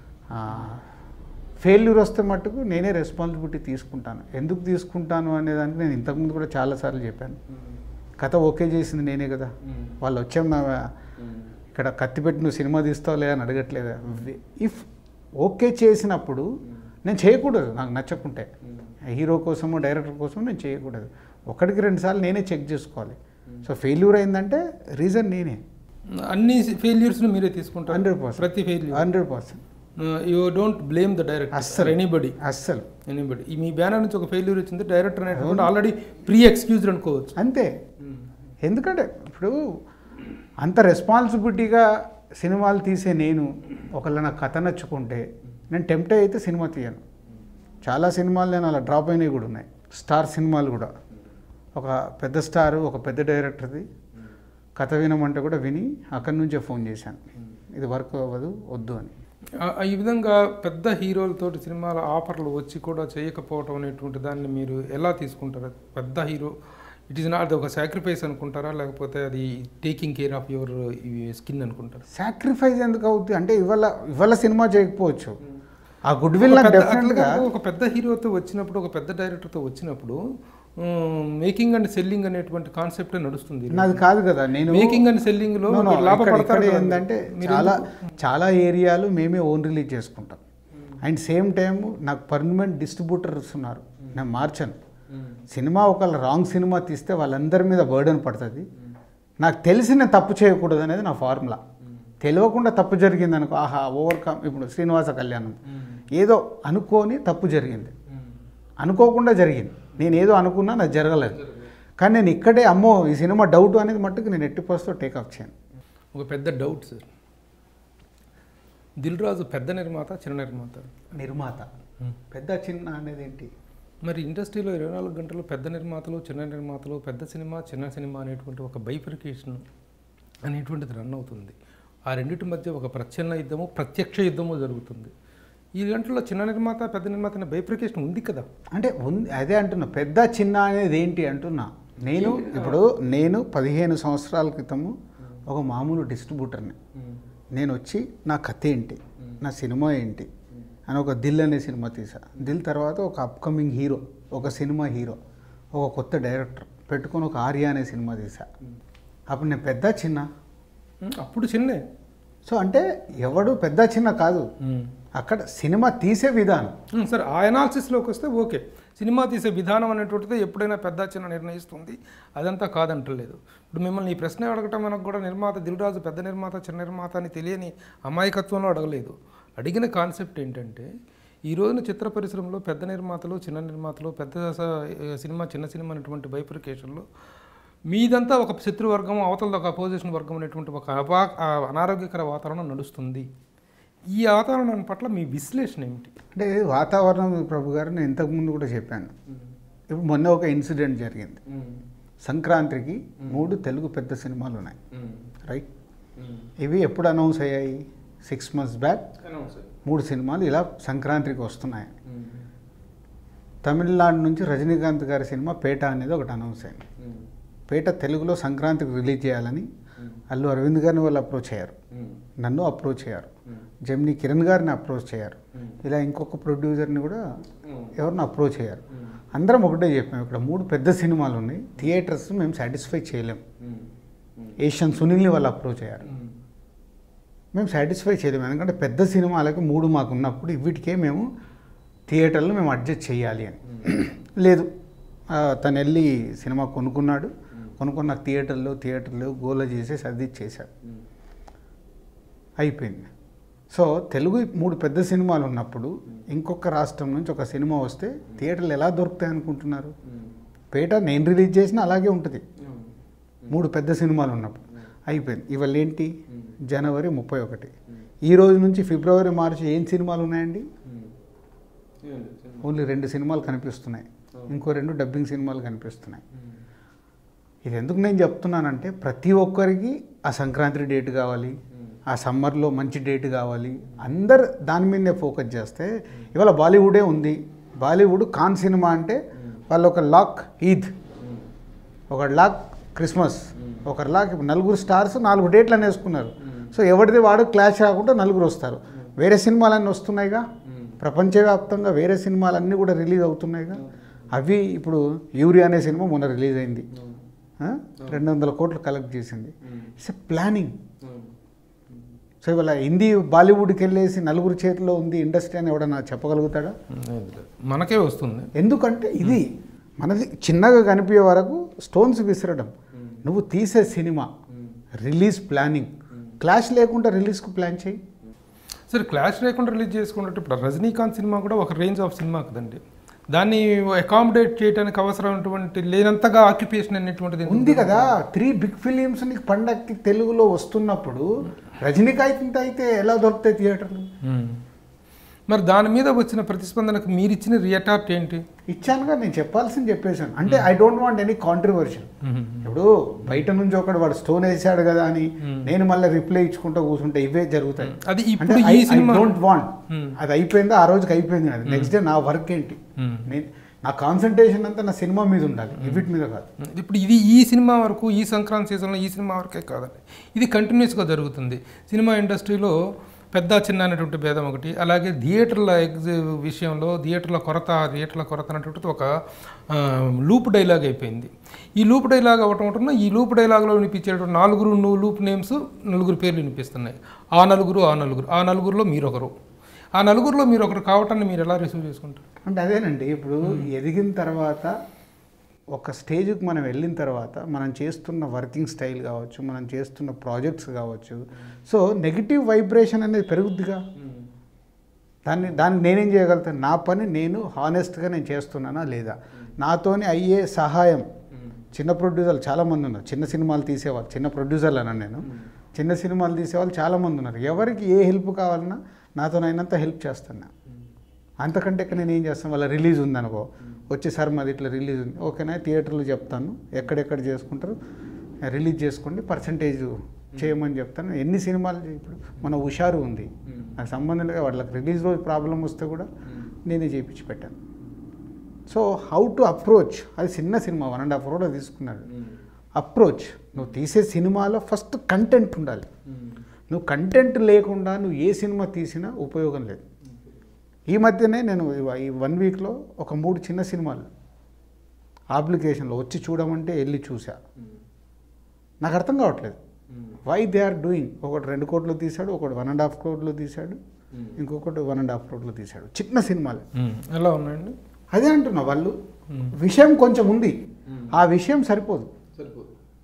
ఫెయిల్యూర్ వస్తే మట్టుకు నేనే రెస్పాన్సిబిలిటీ తీసుకుంటాను ఎందుకు తీసుకుంటాను అనే దానికి నేను ఇంతకుముందు కూడా చాలాసార్లు చెప్పాను కథ ఓకే చేసింది నేనే కదా వాళ్ళు వచ్చాం నా ఇక్కడ కత్తి పెట్టి నువ్వు సినిమా తీస్తావు లేదా అని అడగట్లేదా ఇఫ్ ఓకే చేసినప్పుడు నేను చేయకూడదు నాకు నచ్చకుంటే హీరో కోసమో డైరెక్టర్ కోసమో నేను చేయకూడదు ఒకటికి రెండు సార్లు నేనే చెక్ చేసుకోవాలి సో ఫెయిల్యూర్ అయిందంటే రీజన్ నేనే అన్ని ఫెయిల్యూర్స్ మీరే తీసుకుంటారు హండ్రెడ్ పర్సెంట్ ప్రతి failure hundred percent you don't blame the director అస్సలు. ఎనీబడి అస్సలు ఎనీబడి ఈ మీ బ్యానర్ నుంచి ఒక ఫెయిల్యూర్ వచ్చింది డైరెక్టర్ అనేటువంటి ఆల్రెడీ ప్రీ ఎక్స్క్యూజ్డ్ అనుకోవచ్చు అంతే ఎందుకంటే ఇప్పుడు అంత రెస్పాన్సిబిలిటీగా సినిమాలు తీసే నేను ఒకళ్ళ నా కథ నచ్చుకుంటే నేను టెంప్ట్ అయితే సినిమా తీయను చాలా సినిమాలు నేను అలా డ్రాప్ అయినవి కూడా ఉన్నాయి స్టార్ సినిమాలు కూడా ఒక పెద్ద స్టార్ ఒక పెద్ద డైరెక్టర్ది కథ వినమంటే కూడా విని అక్కడి నుంచే ఫోన్ చేశాను ఇది వర్క్ అవ్వదు వద్దు అని ఆ- ఈ విధంగా పెద్ద హీరోలతోటి సినిమాల ఆఫర్లు వచ్చి కూడా చేయకపోవటం అనేటువంటి దాన్ని మీరు ఎలా తీసుకుంటారు పెద్ద హీరో ఇట్ ఈస్ నాట్ ఒక సాక్రిఫైస్ అనుకుంటారా లేకపోతే అది taking care of your skin అనుకుంటారా సాక్రిఫైస్ ఎందుకు అవుతుంది అంటే ఇవాళ ఇవాళ సినిమా చేయకపోవచ్చు ఆ గుడ్ విల్ ఒక నాకు పెద్ద- డెఫినెట్గా అట్లా కాదు, ఒక పెద్ద హీరోతో వచ్చినప్పుడు ఒక పెద్ద డైరెక్టర్తో వచ్చినప్పుడు మేకింగ్ అండ్ సెల్లింగ్ అనేటువంటి కాన్సెప్ట్ నడుస్తుంది నాది కాదు కదా నేను మేకింగ్ అండ్ సెల్లింగ్ లో No, no, ఇక్కడ- లాభపడతారు ఇక్కడ కదా. ఏంటంటే మీరు చాలా ఎందుకు- చాలా ఏరియాలు మేమే ఓన్ రిలీజ్ చేసుకుంటాం అండ్ సేమ్ టైం నాకు పర్మనెంట్ డిస్ట్రిబ్యూటర్స్ ఉన్నారు నేను మార్చాను సినిమా ఒకళ్ళ రాంగ్ సినిమా తీస్తే వాళ్ళందరి మీద బర్డన్ పడుతుంది నాకు తెలిసి నేను తప్పు చేయకూడదు అనేది నా ఫార్ములా తెలియకుండా తప్పు జరిగింది అనుకో ఆహా ఓవర్కమ్ ఇప్పుడు శ్రీనివాస కళ్యాణం ఏదో అనుకోని తప్పు జరిగింది అనుకోకుండా జరిగింది నేను ఏదో అనుకున్నా నాకు జరగలేదు కానీ నేను ఇక్కడే అమ్మో ఈ సినిమా డౌట్ అనేది మట్టుకు నేను ఎట్టి పరిస్థితిలో టేకప్ చేయను ఒక పెద్ద డౌట్ సార్ దిల్ రాజు పెద్ద నిర్మాత చిన్న నిర్మాత నిర్మాత పెద్ద చిన్న అనేది ఏంటి మరి ఇండస్ట్రీలో ఇరవై నాలుగు గంటలు పెద్ద నిర్మాతలు చిన్న నిర్మాతలు పెద్ద సినిమా చిన్న సినిమా అనేటువంటి ఒక బైఫికేషన్ అనేటువంటిది రన్ అవుతుంది ఆ రెండింటి మధ్య ఒక ప్రచ్ఛన్న యుద్ధము ప్రత్యక్ష యుద్ధము జరుగుతుంది ఈ గంటల్లో చిన్న నిర్మాత పెద్ద నిర్మాత అనే బైఫికేషన్ ఉంది కదా అంటే ఉంది అదే అంటున్నా పెద్ద చిన్న అనేది ఏంటి అంటున్నా నేను ఇప్పుడు నేను పదిహేను సంవత్సరాల క్రితము ఒక మామూలు డిస్ట్రిబ్యూటర్ని నేను వచ్చి నా కథ ఏంటి నా సినిమా ఏంటి అని ఒక దిల్ అనే సినిమా తీసా దిల్ తర్వాత ఒక అప్కమింగ్ హీరో ఒక సినిమా హీరో ఒక కొత్త డైరెక్టర్ పెట్టుకొని ఒక ఆర్య అనే సినిమా తీసా అప్పుడు నేను పెద్ద చిన్న ఉమ్, అప్పుడు చిన్నే సో అంటే ఎవడు పెద్ద చిన్న కాదు అక్కడ సినిమా తీసే విధానం ఉమ్, సరే ఆ అనాలిసిస్లోకి వస్తే ఓకే సినిమా తీసే విధానం అనేటువంటిది ఎప్పుడైనా పెద్ద చిన్న నిర్ణయిస్తుంది అదంతా కాదంటలేదు ఇప్పుడు మిమ్మల్ని ఈ ప్రశ్న అడగటం మనకు కూడా నిర్మాత దిల్రాజు పెద్ద నిర్మాత చిన్న నిర్మాత అని తెలియని అమాయకత్వంలో అడగలేదు అడిగిన కాన్సెప్ట్ ఏంటంటే ఈ రోజున చిత్ర పరిశ్రమలో పెద్ద నిర్మాతలు చిన్న నిర్మాతలు పెద్ద స- సినిమా చిన్న సినిమా అనేటువంటి బైఫర్కేషన్లో మీదంతా ఒక శత్రువర్గం అవతల ఒక అపోజిషన్ వర్గం అనేటువంటి ఒక అపా ఆ అనారోగ్యకర వాతావరణం నడుస్తుంది ఈ వాతావరణం పట్ల మీ విశ్లేషణ ఏమిటి అంటే వాతావరణం ప్రభు గారు నేను ఇంతకుముందు కూడా చెప్పాను ఇప్పుడు మొన్న ఒక ఇన్సిడెంట్ జరిగింది సంక్రాంతికి మూడు తెలుగు పెద్ద సినిమాలు ఉన్నాయి రైట్ ఇవి ఎప్పుడు అనౌన్స్ అయ్యాయి సిక్స్ మంత్స్ బ్యాక్ మూడు సినిమాలు ఇలా సంక్రాంతికి వస్తున్నాయి తమిళనాడు నుంచి రజనీకాంత్ గారి సినిమా పేట అనేది ఒకటి అనౌన్స్ అయింది పేట తెలుగులో సంక్రాంతికి రిలీజ్ చేయాలని అల్లు అరవింద్ గారిని వాళ్ళు అప్రోచ్ అయ్యారు నన్ను అప్రోచ్ అయ్యారు జెమిని కిరణ్ గారిని అప్రోచ్ అయ్యారు ఇలా ఇంకొక ప్రొడ్యూసర్ని కూడా ఎవరిని అప్రోచ్ అయ్యారు అందరం ఒకటే చెప్పాం ఇక్కడ మూడు పెద్ద సినిమాలు ఉన్నాయి థియేటర్స్ మేము సాటిస్ఫై చేయలేం ఏషియన్ సునీల్ని వాళ్ళు అప్రోచ్ అయ్యారు మేము సాటిస్ఫై చేయలేము ఎందుకంటే పెద్ద సినిమాలకి మూడు మాకు ఉన్నప్పుడు వీటికే మేము థియేటర్లో మేము అడ్జస్ట్ చేయాలి అని లేదు ఆ, తను వెళ్ళి సినిమా కొనుక్కున్నాడు కొనుక్కుని నాకు థియేటర్లో థియేటర్లో గోల చేసేసి అది చేశాడు అయిపోయింది సో తెలుగు మూడు పెద్ద సినిమాలు ఉన్నప్పుడు ఇంకొక రాష్ట్రం నుంచి ఒక సినిమా వస్తే థియేటర్లు ఎలా దొరుకుతాయి అనుకుంటున్నారు పేట నేను రిలీజ్ చేసినా అలాగే ఉంటుంది మూడు పెద్ద సినిమాలు ఉన్నప్పుడు అయిపోయింది ఇవాళ ఏంటి జనవరి ముప్పై ఒకటి ఈ రోజు నుంచి ఫిబ్రవరి మార్చి ఏం సినిమాలు ఉన్నాయండి ఓన్లీ రెండు సినిమాలు కనిపిస్తున్నాయి ఇంకో రెండు డబ్బింగ్ సినిమాలు కనిపిస్తున్నాయి ఇది ఎందుకు నేను చెప్తున్నానంటే ప్రతి ఒక్కరికి ఆ సంక్రాంతి డేట్ కావాలి ఆ సమ్మర్లో మంచి డేట్ కావాలి అందరు దాని మీదనే ఫోకస్ చేస్తే ఇవాళ బాలీవుడే ఉంది బాలీవుడ్ కాన్ సినిమా అంటే వాళ్ళు ఒక లాక్ ఈద్ ఒక లాక్ క్రిస్మస్ ఒక లాక్ ఇప్పుడు నలుగురు స్టార్స్ నాలుగు డేట్లను వేసుకున్నారు సో ఎవరిది వాడు క్లాష్ కాకుండా నలుగురు వస్తారు వేరే సినిమాలన్నీ వస్తున్నాయిగా ప్రపంచవ్యాప్తంగా వేరే సినిమాలన్నీ కూడా రిలీజ్ అవుతున్నాయిగా అవి ఇప్పుడు యూరియా అనే సినిమా మొన్న రిలీజ్ అయింది రెండు వందల కోట్లు కలెక్ట్ చేసింది ఇట్స్ ఎ ప్లానింగ్ సో ఇవాళ హిందీ బాలీవుడ్కి వెళ్ళేసి నలుగురు చేతిలో ఉంది ఇండస్ట్రీ అని ఎవడన్నా చెప్పగలుగుతాడా మనకే వస్తుంది ఎందుకంటే ఇది మనది చిన్నగా కనిపించే వరకు స్టోన్స్ విసరడం నువ్వు తీసే సినిమా రిలీజ్ ప్లానింగ్ క్లాష్ లేకుండా రిలీజ్కు ప్లాన్ చేయి సరే క్లాష్ లేకుండా రిలీజ్ చేసుకున్నట్టు ఇప్పుడు రజనీకాంత్ సినిమా కూడా ఒక రేంజ్ ఆఫ్ సినిమా కదండి దాన్ని అకామిడేట్ చేయడానికి అవసరమైనటువంటి లేనంతగా ఆక్యుపేషన్ అనేటువంటిది ఎందుకు? ఉంది కదా త్రీ బిగ్ ఫిలిమ్స్ నీకు పండక్కి తెలుగులో వస్తున్నప్పుడు రజనీకాంత్ అయితే ఎలా దొరుకుతాయి థియేటర్లు మ్మ్. మరి దాని మీద వచ్చిన ప్రతిస్పందనకు మీరు ఇచ్చిన రియాటార్ట్ ఏంటి ఇచ్చానుగా నేను చెప్పాల్సింది చెప్పేశాను అంటే I don't want any controversy ఇప్పుడు బయట నుంచి ఒకడు వాడు స్టోన్ వేసాడు కదా అని నేను మళ్ళీ రిప్లై ఇచ్చుకుంటూ కూర్చుంటే ఇవే జరుగుతాయి అది అంటే ఇప్పుడు ఐ ఈ సినిమా డోంట్ వాంట్ Hmm. అది అయిపోయిందా ఆ రోజుకి అయిపోయింది అది నెక్స్ట్ డే నా వర్క్ ఏంటి Hmm. నేను నా కాన్సన్ట్రేషన్ అంతా నా సినిమా మీద ఉండాలి వీటి మీద కాదు ఇప్పుడు ఇది ఈ సినిమా వరకు ఈ సంక్రాంతి సీజన్లో ఈ సినిమా వరకే కాదండి ఇది కంటిన్యూస్గా జరుగుతుంది సినిమా ఇండస్ట్రీలో పెద్ద చిన్న అనేటువంటి భేదం ఒకటి అలాగే థియేటర్ల ఎగ్జి విషయంలో థియేటర్ల కొరత థియేటర్ల కొరత అనేటువంటిది ఒక ఆ, లూప్ డైలాగ్ అయిపోయింది ఈ లూప్ డైలాగ్ అవ్వటం వలన ఈ లూప్ డైలాగ్లో వినిపించేటువంటి నాలుగురు నువ్వు లూప్ నేమ్స్ నలుగురు పేర్లు వినిపిస్తున్నాయి ఆ నలుగురు ఆ నలుగురు ఆ నలుగురిలో మీరొకరు ఆ నలుగురిలో మీరు ఒకరు కావటాన్ని మీరు ఎలా రిసీవ్ చేసుకుంటారు అంటే అదేనండి ఇప్పుడు ఎదిగిన తర్వాత ఒక స్టేజ్కి మనం వెళ్ళిన తర్వాత మనం చేస్తున్న వర్కింగ్ స్టైల్ కావచ్చు మనం చేస్తున్న ప్రాజెక్ట్స్ కావచ్చు సో నెగిటివ్ వైబ్రేషన్ అనేది పెరుగుద్దిగా దాన్ని దాన్ని నేనేం చేయగలుగుతాను నా పని నేను హానెస్ట్గా నేను చేస్తున్నానా లేదా నాతోని అయ్యే సహాయం చిన్న ప్రొడ్యూసర్లు చాలామంది ఉన్నారు చిన్న సినిమాలు తీసేవాళ్ళు చిన్న ప్రొడ్యూసర్లు అన్నాను నేను చిన్న సినిమాలు తీసేవాళ్ళు చాలామంది ఉన్నారు ఎవరికి ఏ హెల్ప్ కావాలన్నా నాతోనైనంత హెల్ప్ చేస్తాను నేను. అంతకంటే ఇక్కడ నేను ఏం చేస్తాను వాళ్ళ రిలీజ్ ఉందనుకో వచ్చి సార్ మాది ఇట్లా రిలీజ్ ఉంది ఓకేనా థియేటర్లు చెప్తాను ఎక్కడెక్కడ చేసుకుంటారు రిలీజ్ చేసుకోండి పర్సంటేజ్ చేయమని చెప్తాను ఎన్ని సినిమాలు ఇప్పుడు మన హుషారు ఉంది నాకు సంబంధం లేదు వాళ్ళకి రిలీజ్ రోజు ప్రాబ్లం వస్తే కూడా నేనే చేయించి పెట్టాను సో హౌ టు అప్రోచ్ అది చిన్న cinema one and half road తీసుకున్నాడు అప్రోచ్ నువ్వు తీసే సినిమాలో ఫస్ట్ కంటెంట్ ఉండాలి నువ్వు కంటెంట్ లేకుండా నువ్వు ఏ సినిమా తీసినా ఉపయోగం లేదు ఈ మధ్యనే నేను ఇవ- ఈ వన్ వీక్లో ఒక మూడు చిన్న సినిమాలు అప్లికేషన్లో వచ్చి చూడమంటే వెళ్ళి చూసా నాకు అర్థం కావట్లేదు వై దే ఆర్ డూయింగ్ ఒకటి రెండు కోట్లు తీశాడు ఒకటి వన్ అండ్ హాఫ్ కోట్లు తీశాడు ఇంకొకటి వన్ అండ్ హాఫ్ కోట్లు తీశాడు చిన్న సినిమాలు ఎలా ఉన్నాయండి అదే అంటున్నా వాళ్ళు విషయం కొంచెం ఉంది ఆ విషయం సరిపోదు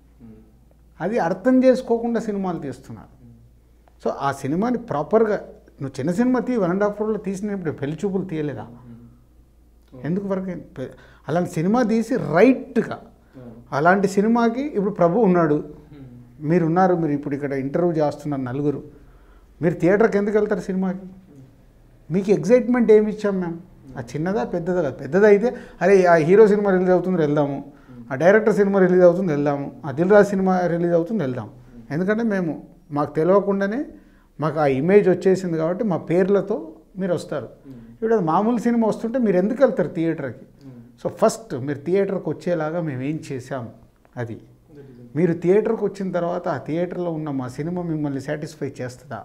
అది అర్థం చేసుకోకుండా సినిమాలు తీస్తున్నారు సో ఆ సినిమాని ప్రాపర్గా నువ్వు చిన్న సినిమా తీ వన్ అండ్ హాఫ్ క్రోర్లో తీసినప్పుడు పెళ్లి చూపులు తీయలేదా ఎందుకు వరకు పె- అలాంటి సినిమా తీసి రైట్గా అలాంటి సినిమాకి ఇప్పుడు ప్రభు ఉన్నాడు మీరు ఉన్నారు మీరు ఇప్పుడు ఇక్కడ ఇంటర్వ్యూ చేస్తున్నారు నలుగురు మీరు థియేటర్కి ఎందుకు వెళ్తారు సినిమాకి మీకు ఎగ్జైట్మెంట్ ఏమి ఇచ్చాం మేము ఆ చిన్నదా పెద్దదా కాదు పెద్దదా అయితే అరే ఆ హీరో సినిమా రిలీజ్ అవుతుంది వెళ్దాము ఆ డైరెక్టర్ సినిమా రిలీజ్ అవుతుంది వెళ్దాము ఆ దిల్ రాజ్ సినిమా రిలీజ్ అవుతుంది వెళ్దాం ఎందుకంటే మేము మాకు తెలియకుండానే మాకు ఆ ఇమేజ్ వచ్చేసింది కాబట్టి మా పేర్లతో మీరు వస్తారు ఇప్పుడు అది మామూలు సినిమా వస్తుంటే మీరు ఎందుకు వెళ్తారు థియేటర్కి సో ఫస్ట్ మీరు థియేటర్కి వచ్చేలాగా మేము ఏం చేసాం అది మీరు థియేటర్కి వచ్చిన తర్వాత ఆ థియేటర్లో ఉన్న మా సినిమా మిమ్మల్ని సాటిస్ఫై చేస్తుందా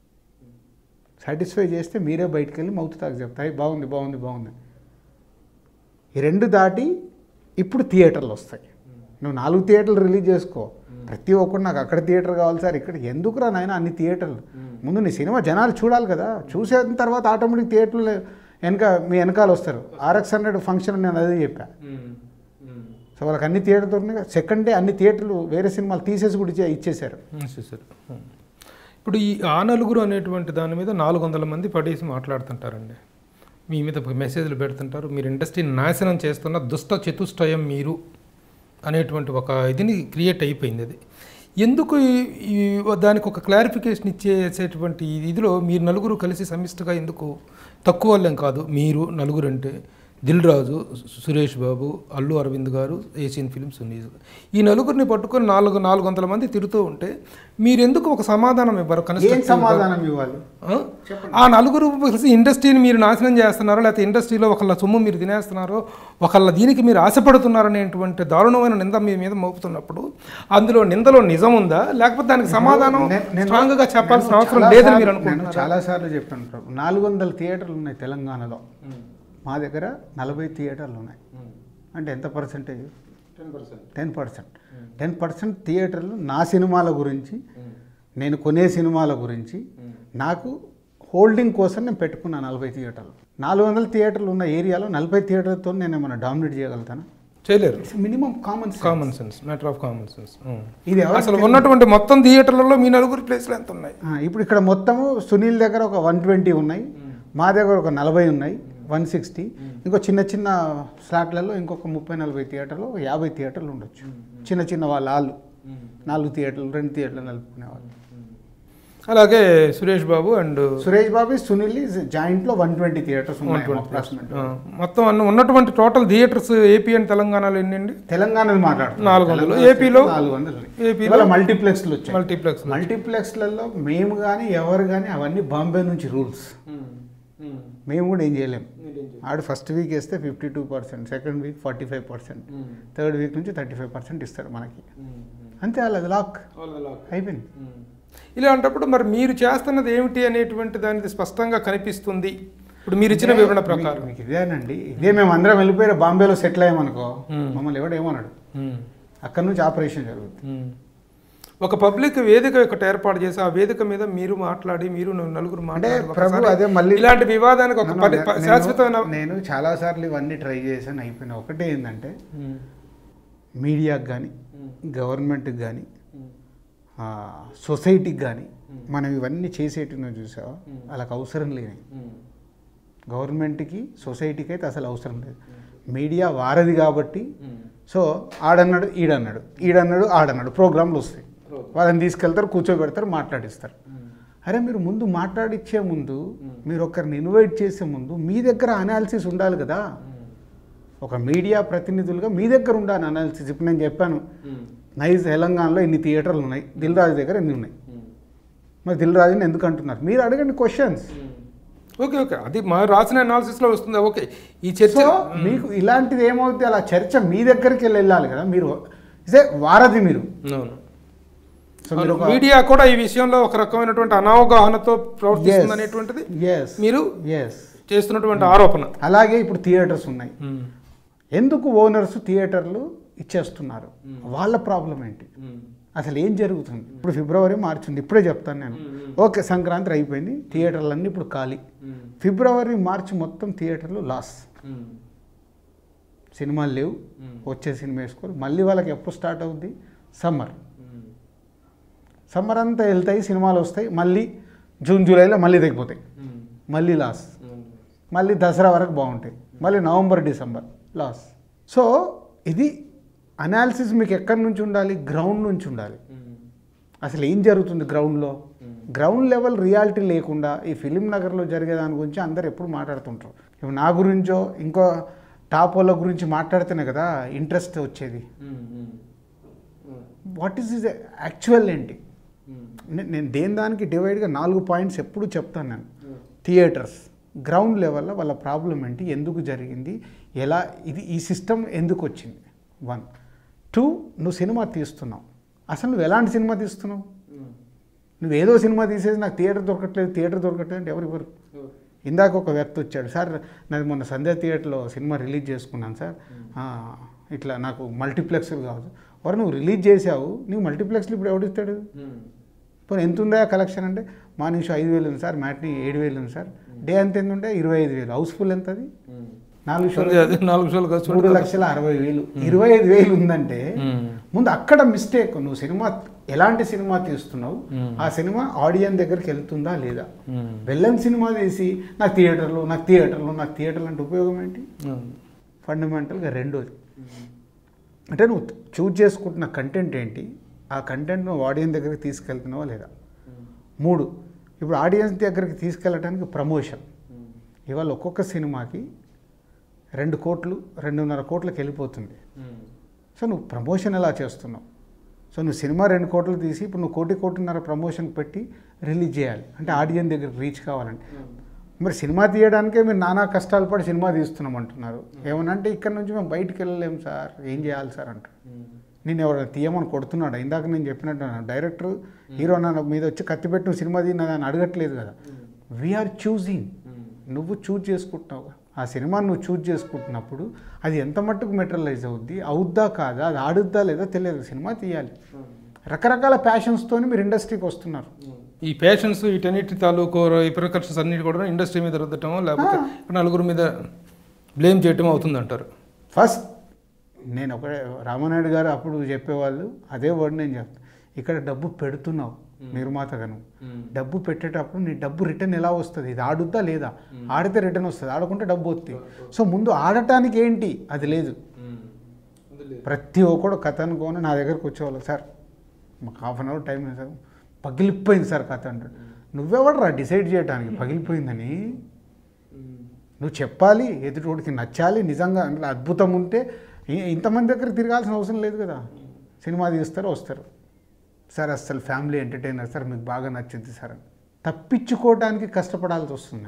సాటిస్ఫై చేస్తే మీరే బయటికి వెళ్ళి మౌత్ తాకి చెప్తాయి బాగుంది బాగుంది బాగుంది ఈ రెండు దాటి ఇప్పుడు థియేటర్లు వస్తాయి నువ్వు నాలుగు థియేటర్లు రిలీజ్ చేసుకో ప్రతి ఒక్కరు నాకు అక్కడ థియేటర్ కావాలి సార్ ఇక్కడ ఎందుకురా నాయన అన్ని థియేటర్లు ముందు నీ సినిమా జనాలు చూడాలి కదా చూసిన తర్వాత ఆటోమేటిక్ థియేటర్లు వెనక మీ వెనకాల వస్తారు ఆర్ఎక్స్ హండ్రెడ్ ఫంక్షన్ నేను అదే చెప్పా సో వాళ్ళకి అన్ని థియేటర్లు ఉన్నాయి సెకండ్ డే అన్ని థియేటర్లు వేరే సినిమాలు తీసేసి కూడా ఇచ్చే- ఇచ్చేశారు చేశారు ఇప్పుడు ఈ ఆ నలుగురు అనేటువంటి దాని మీద నాలుగు వందల మంది పడేసి మాట్లాడుతుంటారండి మీ మీద మెసేజ్లు పెడుతుంటారు మీరు ఇండస్ట్రీని నాశనం చేస్తున్న దుష్ట చతుష్టయం మీరు అనేటువంటి ఒక ఇదిని క్రియేట్ అయిపోయింది అది ఎందుకు ఈ- ఈ దానికి ఒక క్లారిఫికేషన్ ఇచ్చేసేటువంటి ఇదిలో మీరు నలుగురు కలిసి సమిష్టిగా ఎందుకు తక్కువ వాళ్ళేం కాదు మీరు నలుగురు అంటే దిల్ రాజు సురేష్ బాబు అల్లు అరవింద్ గారు ఏషియన్ ఫిల్మ్స్ సునీల్ ఈ నలుగురిని పట్టుకొని నాలుగు నాలుగు వందల మంది తిరుగుతూ ఉంటే మీరెందుకు ఒక సమాధానం ఇవ్వరు ఏం constructive గా? సమాధానం ఇవ్వాలి ఆ? ఆ నలుగురు కలిసి ఇండస్ట్రీని మీరు నాశనం చేస్తున్నారో లేకపోతే ఇండస్ట్రీలో ఒకళ్ళ సొమ్ము మీరు తినేస్తున్నారో ఒకళ్ళ దీనికి మీరు ఆశపడుతున్నారనేటువంటి దారుణమైన నింద మీ మీద మోపుతున్నప్పుడు అందులో నిందలో నిజం ఉందా లేకపోతే దానికి సమాధానం నేను- నేను- స్ట్రాంగ్ గా చెప్పాల్సిన నేను అవసరం చాలా లేదని సార్లు- మీరు నేను అనుకుంటున్నారు చాలా సార్లు చెప్పాను ప్రభు నాలుగు వందల థియేటర్లు ఉన్నాయి తెలంగాణలో మా దగ్గర నలభై థియేటర్లు ఉన్నాయి అంటే ఎంత percentage ten percent ten percent థియేటర్లు నా సినిమాల గురించి నేను కొనే సినిమాల గురించి నాకు హోల్డింగ్ కోసం నేను పెట్టుకున్నా నలభై థియేటర్లు నాలుగు వందల థియేటర్లు ఉన్న ఏరియాలో నలభై థియేటర్లతో నేను ఏమైనా డామినేట్ చేయగలుగుతాను చేయలేరు minimum common common sense matter of common sense ఇది ఎవరికి అసలు ఉన్నటువంటి మొత్తం థియేటర్లలో మీ నలుగురు ప్లేస్లు ఎంత ఉన్నాయి ఆ, ఇప్పుడు ఇక్కడ మొత్తము సునీల్ దగ్గర ఒక వన్ ట్వంటీ ఉన్నాయి మా దగ్గర ఒక నలభై ఉన్నాయి వన్ సిక్స్టీ ఇంకో చిన్న చిన్న స్లాట్లలో ఇంకొక ముప్పై నలభై థియేటర్లు ఒక యాభై థియేటర్లు ఉండొచ్చు చిన్న చిన్న వాళ్ళ వాళ్ళు నాలుగు థియేటర్లు రెండు థియేటర్లు నలుపుకునే వాళ్ళు అలాగే సురేష్ బాబు అండ్ సురేష్ బాబు సునీల్ జాయింట్లో వన్ ట్వంటీ థియేటర్స్ ఉన్నాయి అప్రాక్సిమేట్ మొత్తం అన్న ఉన్నటువంటి టోటల్ థియేటర్స్ ఏపీ అండ్ తెలంగాణలో ఎన్ని అండి తెలంగాణది మాట్లాడుతున్నాం నాలుగు వందలు. తెలంగాణ ఏపీలో? నాలుగు వందలు ఏపీలో? ఇవాళ మల్టీప్లెక్స్లు వచ్చాయి మల్టీప్లెక్స్ మల్టీప్లెక్స్లలో మేము కానీ ఎవరు కానీ అవన్నీ బాంబే నుంచి రూల్స్ మేము కూడా ఏం చేయలేం ఆడు ఫస్ట్ వీక్ వేస్తే fifty two percent second week forty five percent third week నుంచి థర్టీ ఫైవ్ పర్సెంట్ ఇస్తాడు మనకి అంతే వాళ్ళది లాక్ అయిపోయింది ఇలాంటప్పుడు మరి మీరు చేస్తున్నది ఏమిటి అనేటువంటి దానికి స్పష్టంగా కనిపిస్తుంది ఇప్పుడు మీరు ఇచ్చిన వివరణ ప్రకారం మీకు ఇదేనండి ఇదే మేము అందరం వెళ్ళిపోయి బాంబేలో సెటిల్ అయ్యామనుకో మమ్మల్ని ఎవడు ఏమన్నాడు మ్మ్. అక్కడ నుంచి ఆపరేషన్ జరుగుతుంది మ్మ్. ఒక పబ్లిక్ వేదిక ఒకటి ఏర్పాటు చేసి ఆ వేదిక మీద మీరు మాట్లాడి మీరు నలుగురు అంటే మాట్లాడి ప్రభు ఒకసారి అదే మళ్ళీ ఇలాంటి వివాదానికి ఒక పరి- ప- నేను- శాశ్వతమైన నేను చాలా సార్లు ఇవన్నీ ట్రై చేశాను అయిపోయినా ఒకటే ఏంటంటే మ్మ్. మీడియాకి కానీ గవర్నమెంట్కి కానీ సొసైటీకి కానీ మనం ఇవన్నీ చేసేటి నువ్వు చూసావా వాళ్ళకి అవసరం లేని గవర్నమెంట్కి సొసైటీకి అయితే అసలు అవసరం లేదు మీడియా వారది కాబట్టి సో ఆడన్నాడు ఈడన్నాడు ఈడన్నాడు ఆడన్నాడు ప్రోగ్రాంలు వస్తాయి వాళ్ళని తీసుకెళ్తారు కూర్చోబెడతారు మాట్లాడిస్తారు అరే మీరు ముందు మాట్లాడిచ్చే ముందు మీరు ఒకరిని ఇన్వైట్ చేసే ముందు మీ దగ్గర అనాలిసిస్ ఉండాలి కదా ఒక మీడియా ప్రతినిధులుగా మీ దగ్గర ఉండాలి అనాలిసిస్ ఇప్పుడు నేను చెప్పాను నైజ్ తెలంగాణలో ఇన్ని థియేటర్లు ఉన్నాయి దిల్ రాజు దగ్గర ఎన్ని ఉన్నాయి మరి దిల్ రాజుని ఎందుకు అంటున్నారు మీరు అడగండి క్వశ్చన్స్ ఓకే ఓకే అది మా రాసిన అనాలిసిస్ లో వస్తుంది ఓకే ఈ చర్చ సో మీకు ఇలాంటిది ఏమవుతుంది అలా చర్చ మీ దగ్గరికి వెళ్ళి వెళ్ళాలి కదా మీరు ఇదే వారధి మీరు అవును. సో మీరు ఒక మీడియా కూడా ఈ విషయంలో ఒక రకమైనటువంటి అనావగాహనతో ప్రవర్తిస్తుంది అనేటువంటిది ఎస్ మీరు ఎస్ చేస్తున్నటువంటి ఆరోపణ అలాగే ఇప్పుడు థియేటర్స్ ఉన్నాయి ఎందుకు ఓనర్స్ థియేటర్లు ఇచ్చేస్తున్నారు వాళ్ళ ప్రాబ్లం ఏంటి అసలు ఏం జరుగుతుంది ఇప్పుడు ఫిబ్రవరి మార్చి ఉంది ఇప్పుడే చెప్తాను నేను ఓకే సంక్రాంతి అయిపోయింది థియేటర్లన్నీ ఇప్పుడు ఖాళీ ఫిబ్రవరి మార్చి మొత్తం థియేటర్లు లాస్ సినిమాలు లేవు వచ్చే సినిమా వేసుకోవాలి మళ్ళీ వాళ్ళకి ఎప్పుడు స్టార్ట్ అవుద్ది సమ్మర్ సమ్మర్ అంతా వెళ్తాయి సినిమాలు వస్తాయి మళ్ళీ జూన్ జూలైలో మళ్ళీ తగ్గిపోతాయి మళ్ళీ లాస్ మళ్ళీ దసరా వరకు బాగుంటాయి మళ్ళీ నవంబర్ డిసెంబర్ లాస్ సో ఇది అనాలిసిస్ మీకు ఎక్కడి నుంచి ఉండాలి గ్రౌండ్ నుంచి ఉండాలి అసలు ఏం జరుగుతుంది గ్రౌండ్లో గ్రౌండ్ లెవెల్ రియాలిటీ లేకుండా ఈ ఫిలిం నగర్లో జరిగే దాని గురించి అందరు ఎప్పుడు మాట్లాడుతుంటారు ఇప్పుడు నా గురించో ఇంకో టాప్ వాళ్ళ గురించి మాట్లాడితేనే కదా ఇంట్రెస్ట్ వచ్చేది వాట్ ఈస్ ఇస్ యాక్చువల్ ఏంటి నే- నేను దేని దానికి డివైడ్గా నాలుగు పాయింట్స్ ఎప్పుడు చెప్తాను నేను థియేటర్స్ గ్రౌండ్ లెవెల్లో వాళ్ళ ప్రాబ్లం ఏంటి ఎందుకు జరిగింది ఎలా ఇది ఈ సిస్టమ్ ఎందుకు వచ్చింది వన్ టూ నువ్వు సినిమా తీస్తున్నావు అసలు నువ్వు ఎలాంటి సినిమా తీస్తున్నావు నువ్వు ఏదో సినిమా తీసేసి నాకు థియేటర్ దొరకట్లేదు థియేటర్ దొరకట్లేదు అంటే ఎవరు ఇవ్వరు ఇందాక ఒక వ్యక్తి వచ్చాడు సార్ నాది మొన్న సంధ్య థియేటర్లో సినిమా రిలీజ్ చేసుకున్నాను సార్ ఆ, ఇట్లా నాకు మల్టీప్లెక్స్లు కావచ్చు వారు నువ్వు రిలీజ్ చేసావు నీకు మల్టీప్లెక్స్లు ఇప్పుడు ఎవడిస్తాడు పోనీ ఎంత ఉందా కలెక్షన్ అంటే మార్నింగ్ షో ఐదు వేలు ఉంది సార్ మ్యాట్ని ఏడు వేలు ఉంది సార్ డే అంత ఎంత ఉంటే ఇరవై ఐదు వేలు హౌస్ఫుల్ ఎంత అది నాలుగు షోలు అదే నాలుగు షోలు ఖర్చు మూడు లక్షల అరవై వేలు ఇరవై ఐదు వేలు ఉందంటే మ్మ్. ముందు అక్కడ మిస్టేక్ నువ్వు సినిమా ఎలాంటి సినిమా తీస్తున్నావు ఆ సినిమా ఆడియన్స్ దగ్గరికి వెళ్తుందా లేదా మ్మ్. వెళ్ళని సినిమా తీసి నాకు థియేటర్లు నాకు థియేటర్లు నాకు థియేటర్లు అంటే ఉపయోగం ఏంటి అవును. ఫండమెంటల్గా రెండోది అంటే నువ్వు చూజ్ చేసుకుంటున్న కంటెంట్ ఏంటి ఆ కంటెంట్ నువ్వు ఆడియన్స్ దగ్గరికి తీసుకెళ్తున్నావా లేదా మూడు ఇప్పుడు ఆడియన్స్ దగ్గరికి తీసుకెళ్ళడానికి ప్రమోషన్ ఇవాళ ఒక్కొక్క సినిమాకి రెండు కోట్లు రెండున్నర కోట్లకి వెళ్ళిపోతుంది సో నువ్వు ప్రమోషన్ ఎలా చేస్తున్నావు సో నువ్వు సినిమా రెండు కోట్లు తీసి ఇప్పుడు నువ్వు కోటి కోటిన్నర ప్రమోషన్ పెట్టి రిలీజ్ చేయాలి అంటే ఆడియన్స్ దగ్గరికి రీచ్ కావాలంటే మరి సినిమా తీయడానికే మీరు నానా కష్టాలు పడి సినిమా తీస్తున్నాం అంటున్నారు ఏమనంటే ఇక్కడ నుంచి మేము బయటికి వెళ్ళలేము సార్ ఏం చేయాలి సార్ అంటారు నేను ఎవరైనా తీయమని కొడుతున్నాడు ఇందాక నేను చెప్పినట్టు డైరెక్టర్ హీరో నా మీద వచ్చి కత్తి పెట్టి నువ్వు సినిమా తీయని అని అడగట్లేదు కదా వీఆర్ చూజింగ్ నువ్వు చూజ్ చేసుకుంటున్నావు ఆ సినిమాని నువ్వు చూజ్ చేసుకుంటున్నప్పుడు అది ఎంత మట్టుకు మెటీరియలైజ్ అవుద్ది అవుద్దా కాదా అది ఆడుద్దా లేదా తెలియదు సినిమా తీయాలి రకరకాల ప్యాషన్స్తోని మీరు ఇండస్ట్రీకి వస్తున్నారు ఈ పేషెంట్స్ వీటన్నిటి తాలూకు రిపరికర్షన్స్ అన్నిటి కూడా ఇండస్ట్రీ మీద రుద్దటమో లేకపోతే నలుగురు మీద బ్లేమ్ చేయటం అవుతుంది అంటారు ఫస్ట్ నేను ఒకటే రామనాయుడు గారు అప్పుడు చెప్పేవాళ్ళు అదే వర్డ్ నేను చెప్తాను ఇక్కడ డబ్బు పెడుతున్నావు నిర్మాతగా నువ్వు డబ్బు పెట్టేటప్పుడు నీ డబ్బు రిటర్న్ ఎలా వస్తుంది ఇది ఆడుద్దా లేదా ఆడితే రిటర్న్ వస్తుంది ఆడుకుంటే డబ్బు వస్తుంది సో ముందు ఆడటానికి ఏంటి అది లేదు ప్రతి ఒక్కడు కథ అనుకోని నా దగ్గరకు వచ్చేవాళ్ళు సార్ మాకు హాఫ్ అన్ అవర్ టైం ఉంది సార్ పగిలిపోయింది సార్ కథ అంటాడు నువ్వెవడరా డిసైడ్ చేయడానికి పగిలిపోయిందని నువ్వు చెప్పాలి ఎదుటివాడికి నచ్చాలి నిజంగా అందులో అద్భుతం ఉంటే ఇ- ఇంతమంది దగ్గర తిరగాల్సిన అవసరం లేదు కదా సినిమా తీస్తారు వస్తారు సార్ అసలు ఫ్యామిలీ ఎంటర్టైనర్ సార్ మీకు బాగా నచ్చింది సార్ అని తప్పించుకోవడానికి కష్టపడాల్సి వస్తుంది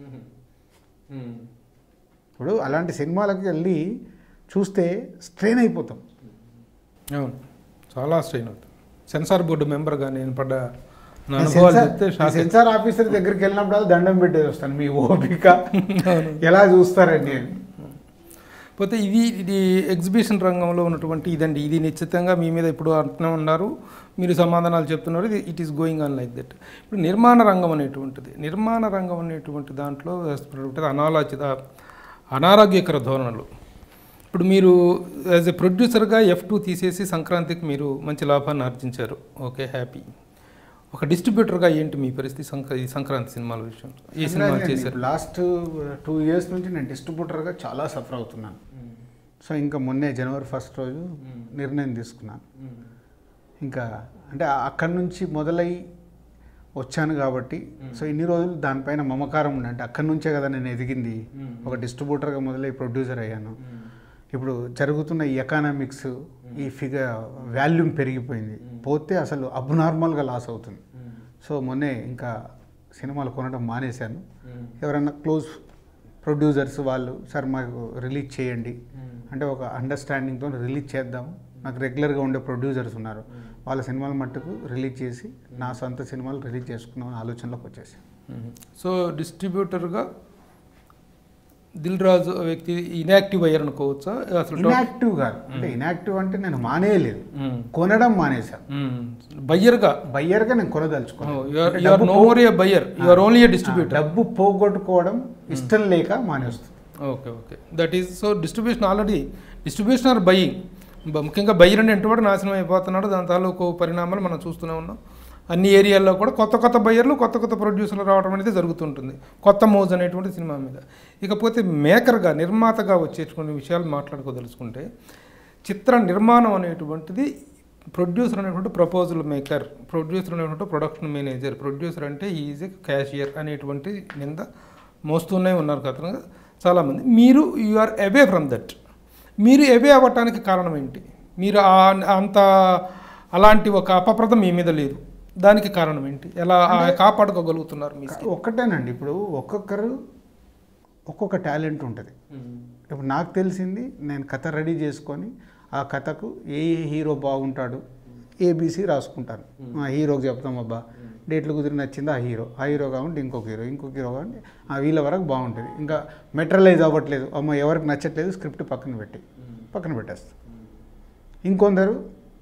ఇప్పుడు అలాంటి సినిమాలకు వెళ్ళి చూస్తే స్ట్రెయిన్ అయిపోతాం అవును చాలా స్ట్రెయిన్ అవుతుంది సెన్సార్ బోర్డు మెంబర్గా నేను పడ్డ నా అనుభవాలు చెప్తే షాక్ సెన్సార్ ఆఫీసర్ దగ్గరికి వెళ్ళినప్పుడు దండం పెట్టేది వస్తాను మీ ఓపిక ఎలా చూస్తారండి అని పోతే ఇది ఇది ఎగ్జిబిషన్ రంగంలో ఉన్నటువంటి ఇదండి ఇది నిశ్చితంగా మీ మీద ఇప్పుడు అంటూనే ఉన్నారు మీరు సమాధానాలు చెప్తున్నారు ఇది it is going on like that ఇప్పుడు నిర్మాణ రంగం అనేటువంటిది నిర్మాణ రంగం అనేటువంటి దాంట్లో ఉంటుంది అనాలోచిత అనారోగ్యకర ధోరణులు ఇప్పుడు మీరు యాజ్ ఎ ప్రొడ్యూసర్గా ఎఫ్ టూ తీసేసి సంక్రాంతికి మీరు మంచి లాభాన్ని ఆర్జించారు ఓకే హ్యాపీ ఒక డిస్ట్రిబ్యూటర్గా ఏంటి మీ పరిస్థితి సంక్ర ఈ సంక్రాంతి సినిమాల విషయంలో ఈ సినిమా చేశారు లాస్ట్ టూ ఇయర్స్ నుంచి నేను డిస్ట్రిబ్యూటర్గా చాలా సఫర్ అవుతున్నాను సో ఇంకా మొన్నే జనవరి ఫస్ట్ రోజు నిర్ణయం తీసుకున్నాను ఇంకా అంటే అక్కడి నుంచి మొదలై వచ్చాను కాబట్టి సో ఇన్ని రోజులు దానిపైన మమకారం ఉండే అంటే అక్కడి నుంచే కదా నేను ఎదిగింది ఒక డిస్ట్రిబ్యూటర్గా మొదలై ప్రొడ్యూసర్ అయ్యాను ఇప్పుడు జరుగుతున్న ఈ ఎకానమిక్స్ ఈ ఫిగర్ వాల్యూమ్ పెరిగిపోయింది పోతే అసలు అబ్నార్మల్గా లాస్ అవుతుంది సో మొన్నే ఇంకా సినిమాలు కొనడం మానేశాను ఎవరైనా క్లోజ్ ప్రొడ్యూసర్స్ వాళ్ళు సార్ మాకు రిలీజ్ చేయండి అంటే ఒక అండర్స్టాండింగ్తో రిలీజ్ చేద్దాం నాకు రెగ్యులర్గా ఉండే ప్రొడ్యూసర్స్ ఉన్నారు వాళ్ళ సినిమాల మట్టుకు రిలీజ్ చేసి నా సొంత సినిమాలు రిలీజ్ చేసుకున్నాం ఆలోచనలోకి వచ్చేసాను సో డిస్ట్రిబ్యూటర్గా దిల్ రాజు వ్యక్తి ఇన్యాక్టివ్ అయ్యారు అనుకోవచ్చా అసలు ఇన్యాక్టివ్ కాదు అంటే ఇన్యాక్టివ్ అంటే నేను మానేయలేదు కొనడం మానేశాను బయ్యర్గా బయ్యర్గా నేను కొనదలుచుకున్నాను అంటే యు ఆర్ డబ్బు నో పో- more a buyer you are only a distributor డబ్బు పోగొట్టుకోవడం ఇష్టం లేక మానేస్తుంది okay okay that is so distribution already distribution are buying ముఖ్యంగా బయ్యర్ అంటే ఎంటువాడు నాశనం అయిపోతున్నాడు దాని తాలూకు పరిణామాలు మనం చూస్తూనే ఉన్నాం అన్ని ఏరియాల్లో కూడా కొత్త కొత్త బయ్యర్లు కొత్త కొత్త ప్రొడ్యూసర్లు రావడం అనేది జరుగుతుంటుంది కొత్త మోజ్ అనేటువంటి సినిమా మీద ఇకపోతే మేకర్గా నిర్మాతగా వచ్చేటువంటి విషయాలు మాట్లాడుకోదలుచుకుంటే చిత్ర నిర్మాణం అనేటువంటిది ప్రొడ్యూసర్ అనేటువంటి ప్రపోజల్ మేకర్ ప్రొడ్యూసర్ అనేటువంటి ప్రొడక్షన్ మేనేజర్ ప్రొడ్యూసర్ అంటే ఈజ్ ఎ క్యాషియర్ అనేటువంటి నింద మోస్తూనే ఉన్నారు కదా చాలామంది మీరు you are away from that మీరు అవే అవ్వటానికి కారణం ఏంటి మీరు ఆ- అంత అలాంటి ఒక అపప్రదం మీ మీద లేదు దానికి కారణం ఏంటి ఎలా ఆ కాపాడుకోగలుగుతున్నారు మీ skill? ఒక్కటేనండి ఇప్పుడు ఒక్కొక్కరు ఒక్కొక్క టాలెంట్ ఉంటుంది ఇప్పుడు నాకు తెలిసింది నేను కథ రెడీ చేసుకొని ఆ కథకు ఏ హీరో బాగుంటాడు ఏబీసీ రాసుకుంటాను ఆ హీరోకి చెప్తాం అబ్బా డేట్లు కుదిరి నచ్చింది ఆ హీరో ఆ హీరో కావాలంటే ఇంకొక హీరో ఇంకొక హీరో కావాలంటే ఆ వీళ్ళ వరకు బాగుంటుంది ఇంకా మెటరలైజ్ అవ్వట్లేదు అమ్మ ఎవరికి నచ్చట్లేదు స్క్రిప్ట్ పక్కన పెట్టి పక్కన పెట్టేస్తాం ఇంకొందరు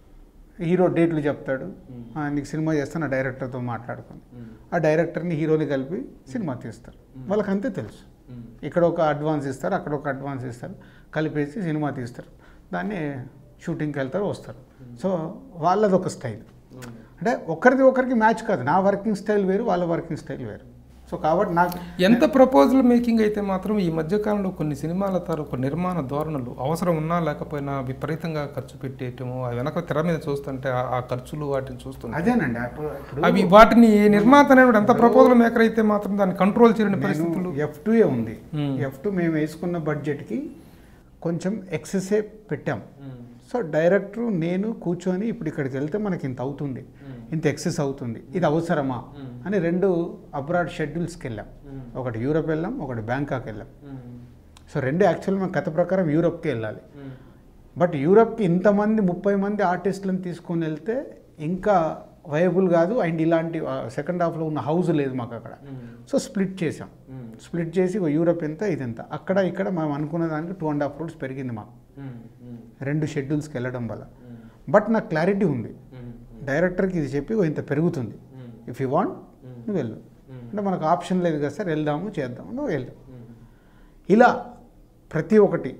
హీరో డేట్లు చెప్తాడు "ఆ, నీకు సినిమా చేస్తాను ఆ డైరెక్టర్తో మాట్లాడుకొని ఆ డైరెక్టర్ని హీరోని కలిపి సినిమా తీస్తారు వాళ్ళకి అంతే తెలుసు ఇక్కడ ఒక అడ్వాన్స్ ఇస్తారు అక్కడ ఒక అడ్వాన్స్ ఇస్తారు కలిపేసి సినిమా తీస్తారు దాన్ని షూటింగ్కి వెళ్తారు వస్తారు సో వాళ్ళది ఒక స్టైల్ అంటే ఒకరిది ఒకరికి మ్యాచ్ కాదు నా వర్కింగ్ స్టైల్ వేరు వాళ్ళ వర్కింగ్ స్టైల్ వేరు సో కాబట్టి నాకు ఎంత ప్రపోజల్ మేకింగ్ అయితే మాత్రం ఈ మధ్యకాలంలో కొన్ని సినిమాల తాలూకు నిర్మాణ ధోరణులు అవసరం ఉన్నా లేకపోయినా విపరీతంగా ఖర్చు పెట్టేయటము ఆ వెనక తెర మీద చూస్తుంటే ఆ- ఆ ఖర్చులు వాటిని చూస్తుంటే అదేనండి అప్పుడు ఇప్పుడు అవి వాటిని నిర్మాత అనేవాడు ఎంత ప్రపోజల్ మేకర్ అయితే మాత్రం దాన్ని కంట్రోల్ చేయని పరిస్థితులు ఎఫ్ టూ ఏ ఉంది ఎఫ్ టూ మేము వేసుకున్న బడ్జెట్కి కొంచెం ఎక్సెసే పెట్టాం సో డైరెక్టర్ నేను కూర్చొని ఇప్పుడు ఇక్కడికి వెళ్తే మనకి ఇంత అవుతుంది ఇంత ఎక్సెస్ అవుతుంది ఇది అవసరమా అని రెండు అబ్రాడ్ షెడ్యూల్స్కి వెళ్ళాం ఒకటి యూరప్ వెళ్ళాం ఒకటి బ్యాంకాక్ వెళ్ళాం సో రెండు యాక్చువల్ మేము కథ ప్రకారం యూరప్కి వెళ్ళాలి బట్ యూరప్కి ఇంతమంది ముప్పై మంది ఆర్టిస్టులను తీసుకొని వెళ్తే ఇంకా వయబుల్ కాదు అండ్ ఇలాంటి సెకండ్ హాఫ్లో ఉన్న హౌస్ లేదు మాకు అక్కడ సో స్ప్లిట్ చేసాం స్ప్లిట్ చేసి ఓ యూరప్ ఎంత ఇది ఎంత అక్కడ ఇక్కడ మనం అనుకున్న దానికి టూ అండ్ హాఫ్ రోడ్స్ పెరిగింది మాకు రెండు షెడ్యూల్స్కి వెళ్ళడం వల్ల బట్ నాకు క్లారిటీ ఉంది డైరెక్టర్కి ఇది చెప్పి ఓ ఇంత పెరుగుతుంది ఇఫ్ యూ వాంట్ నువ్వు వెళ్ళు అంటే మనకు ఆప్షన్ లేదు కదా సార్ వెళ్దాము చేద్దాము నువ్వు వెళ్ళు ఇలా ప్రతి ఒక్కటి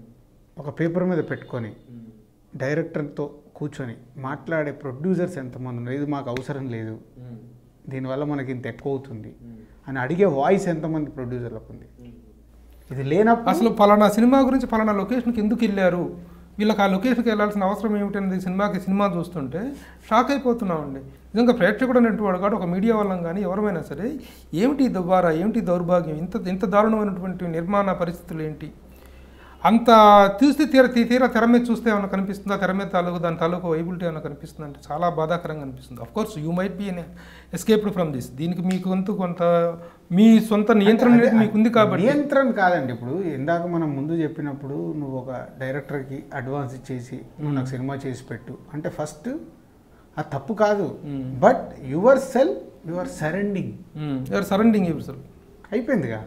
ఒక పేపర్ మీద పెట్టుకొని డైరెక్టర్తో కూర్చొని మాట్లాడే ప్రొడ్యూసర్స్ ఎంతమంది ఉన్నారు ఇది మాకు అవసరం లేదు దీనివల్ల మనకి ఇంత ఎక్కువ అవుతుంది అని అడిగే వాయిస్ ఎంతమంది ప్రొడ్యూసర్లకు ఉంది ఇది లేనప్పుడు అసలు పలానా సినిమా గురించి పలానా లొకేషన్కి ఎందుకు వెళ్ళారు వీళ్ళకి ఆ లొకేషన్కి వెళ్ళాల్సిన అవసరం ఏమిటనేది సినిమాకి సినిమా చూస్తుంటే షాక్ అయిపోతున్నామండి నిజంగా ప్రేక్షకుడు అనేటువంటి వాడు ఒక మీడియా వాళ్ళం కానీ ఎవరైనా సరే ఏమిటి ఈ దుబారా ఏమిటి ఈ దౌర్భాగ్యం ఇంత ఇంత దారుణమైనటువంటి నిర్మాణ పరిస్థితులు ఏంటి అంత చూస్తే తీర తీ- తీరా తెర మీద చూస్తే ఏమైనా కనిపిస్తుందా తెర మీద తాలూకు దాని తాలూకు వైబిలిటీ ఏమైనా కనిపిస్తుంది అంటే చాలా బాధాకరంగా అనిపిస్తుంది of course you might be an escaped from this దీనికి మీకు కొంత కొంత మీ సొంత నియంత్రణ అనేది మీకు ఉంది కాబట్టి నియంత్రణ కాదండి ఇప్పుడు ఇందాక మనం ముందు చెప్పినప్పుడు నువ్వు ఒక డైరెక్టర్కి అడ్వాన్స్ ఇచ్చేసి నువ్వు నాకు సినిమా చేసి పెట్టు అంటే ఫస్ట్ అది తప్పు కాదు but yourself your surrounding your surrounding yourself అయిపోయిందిగా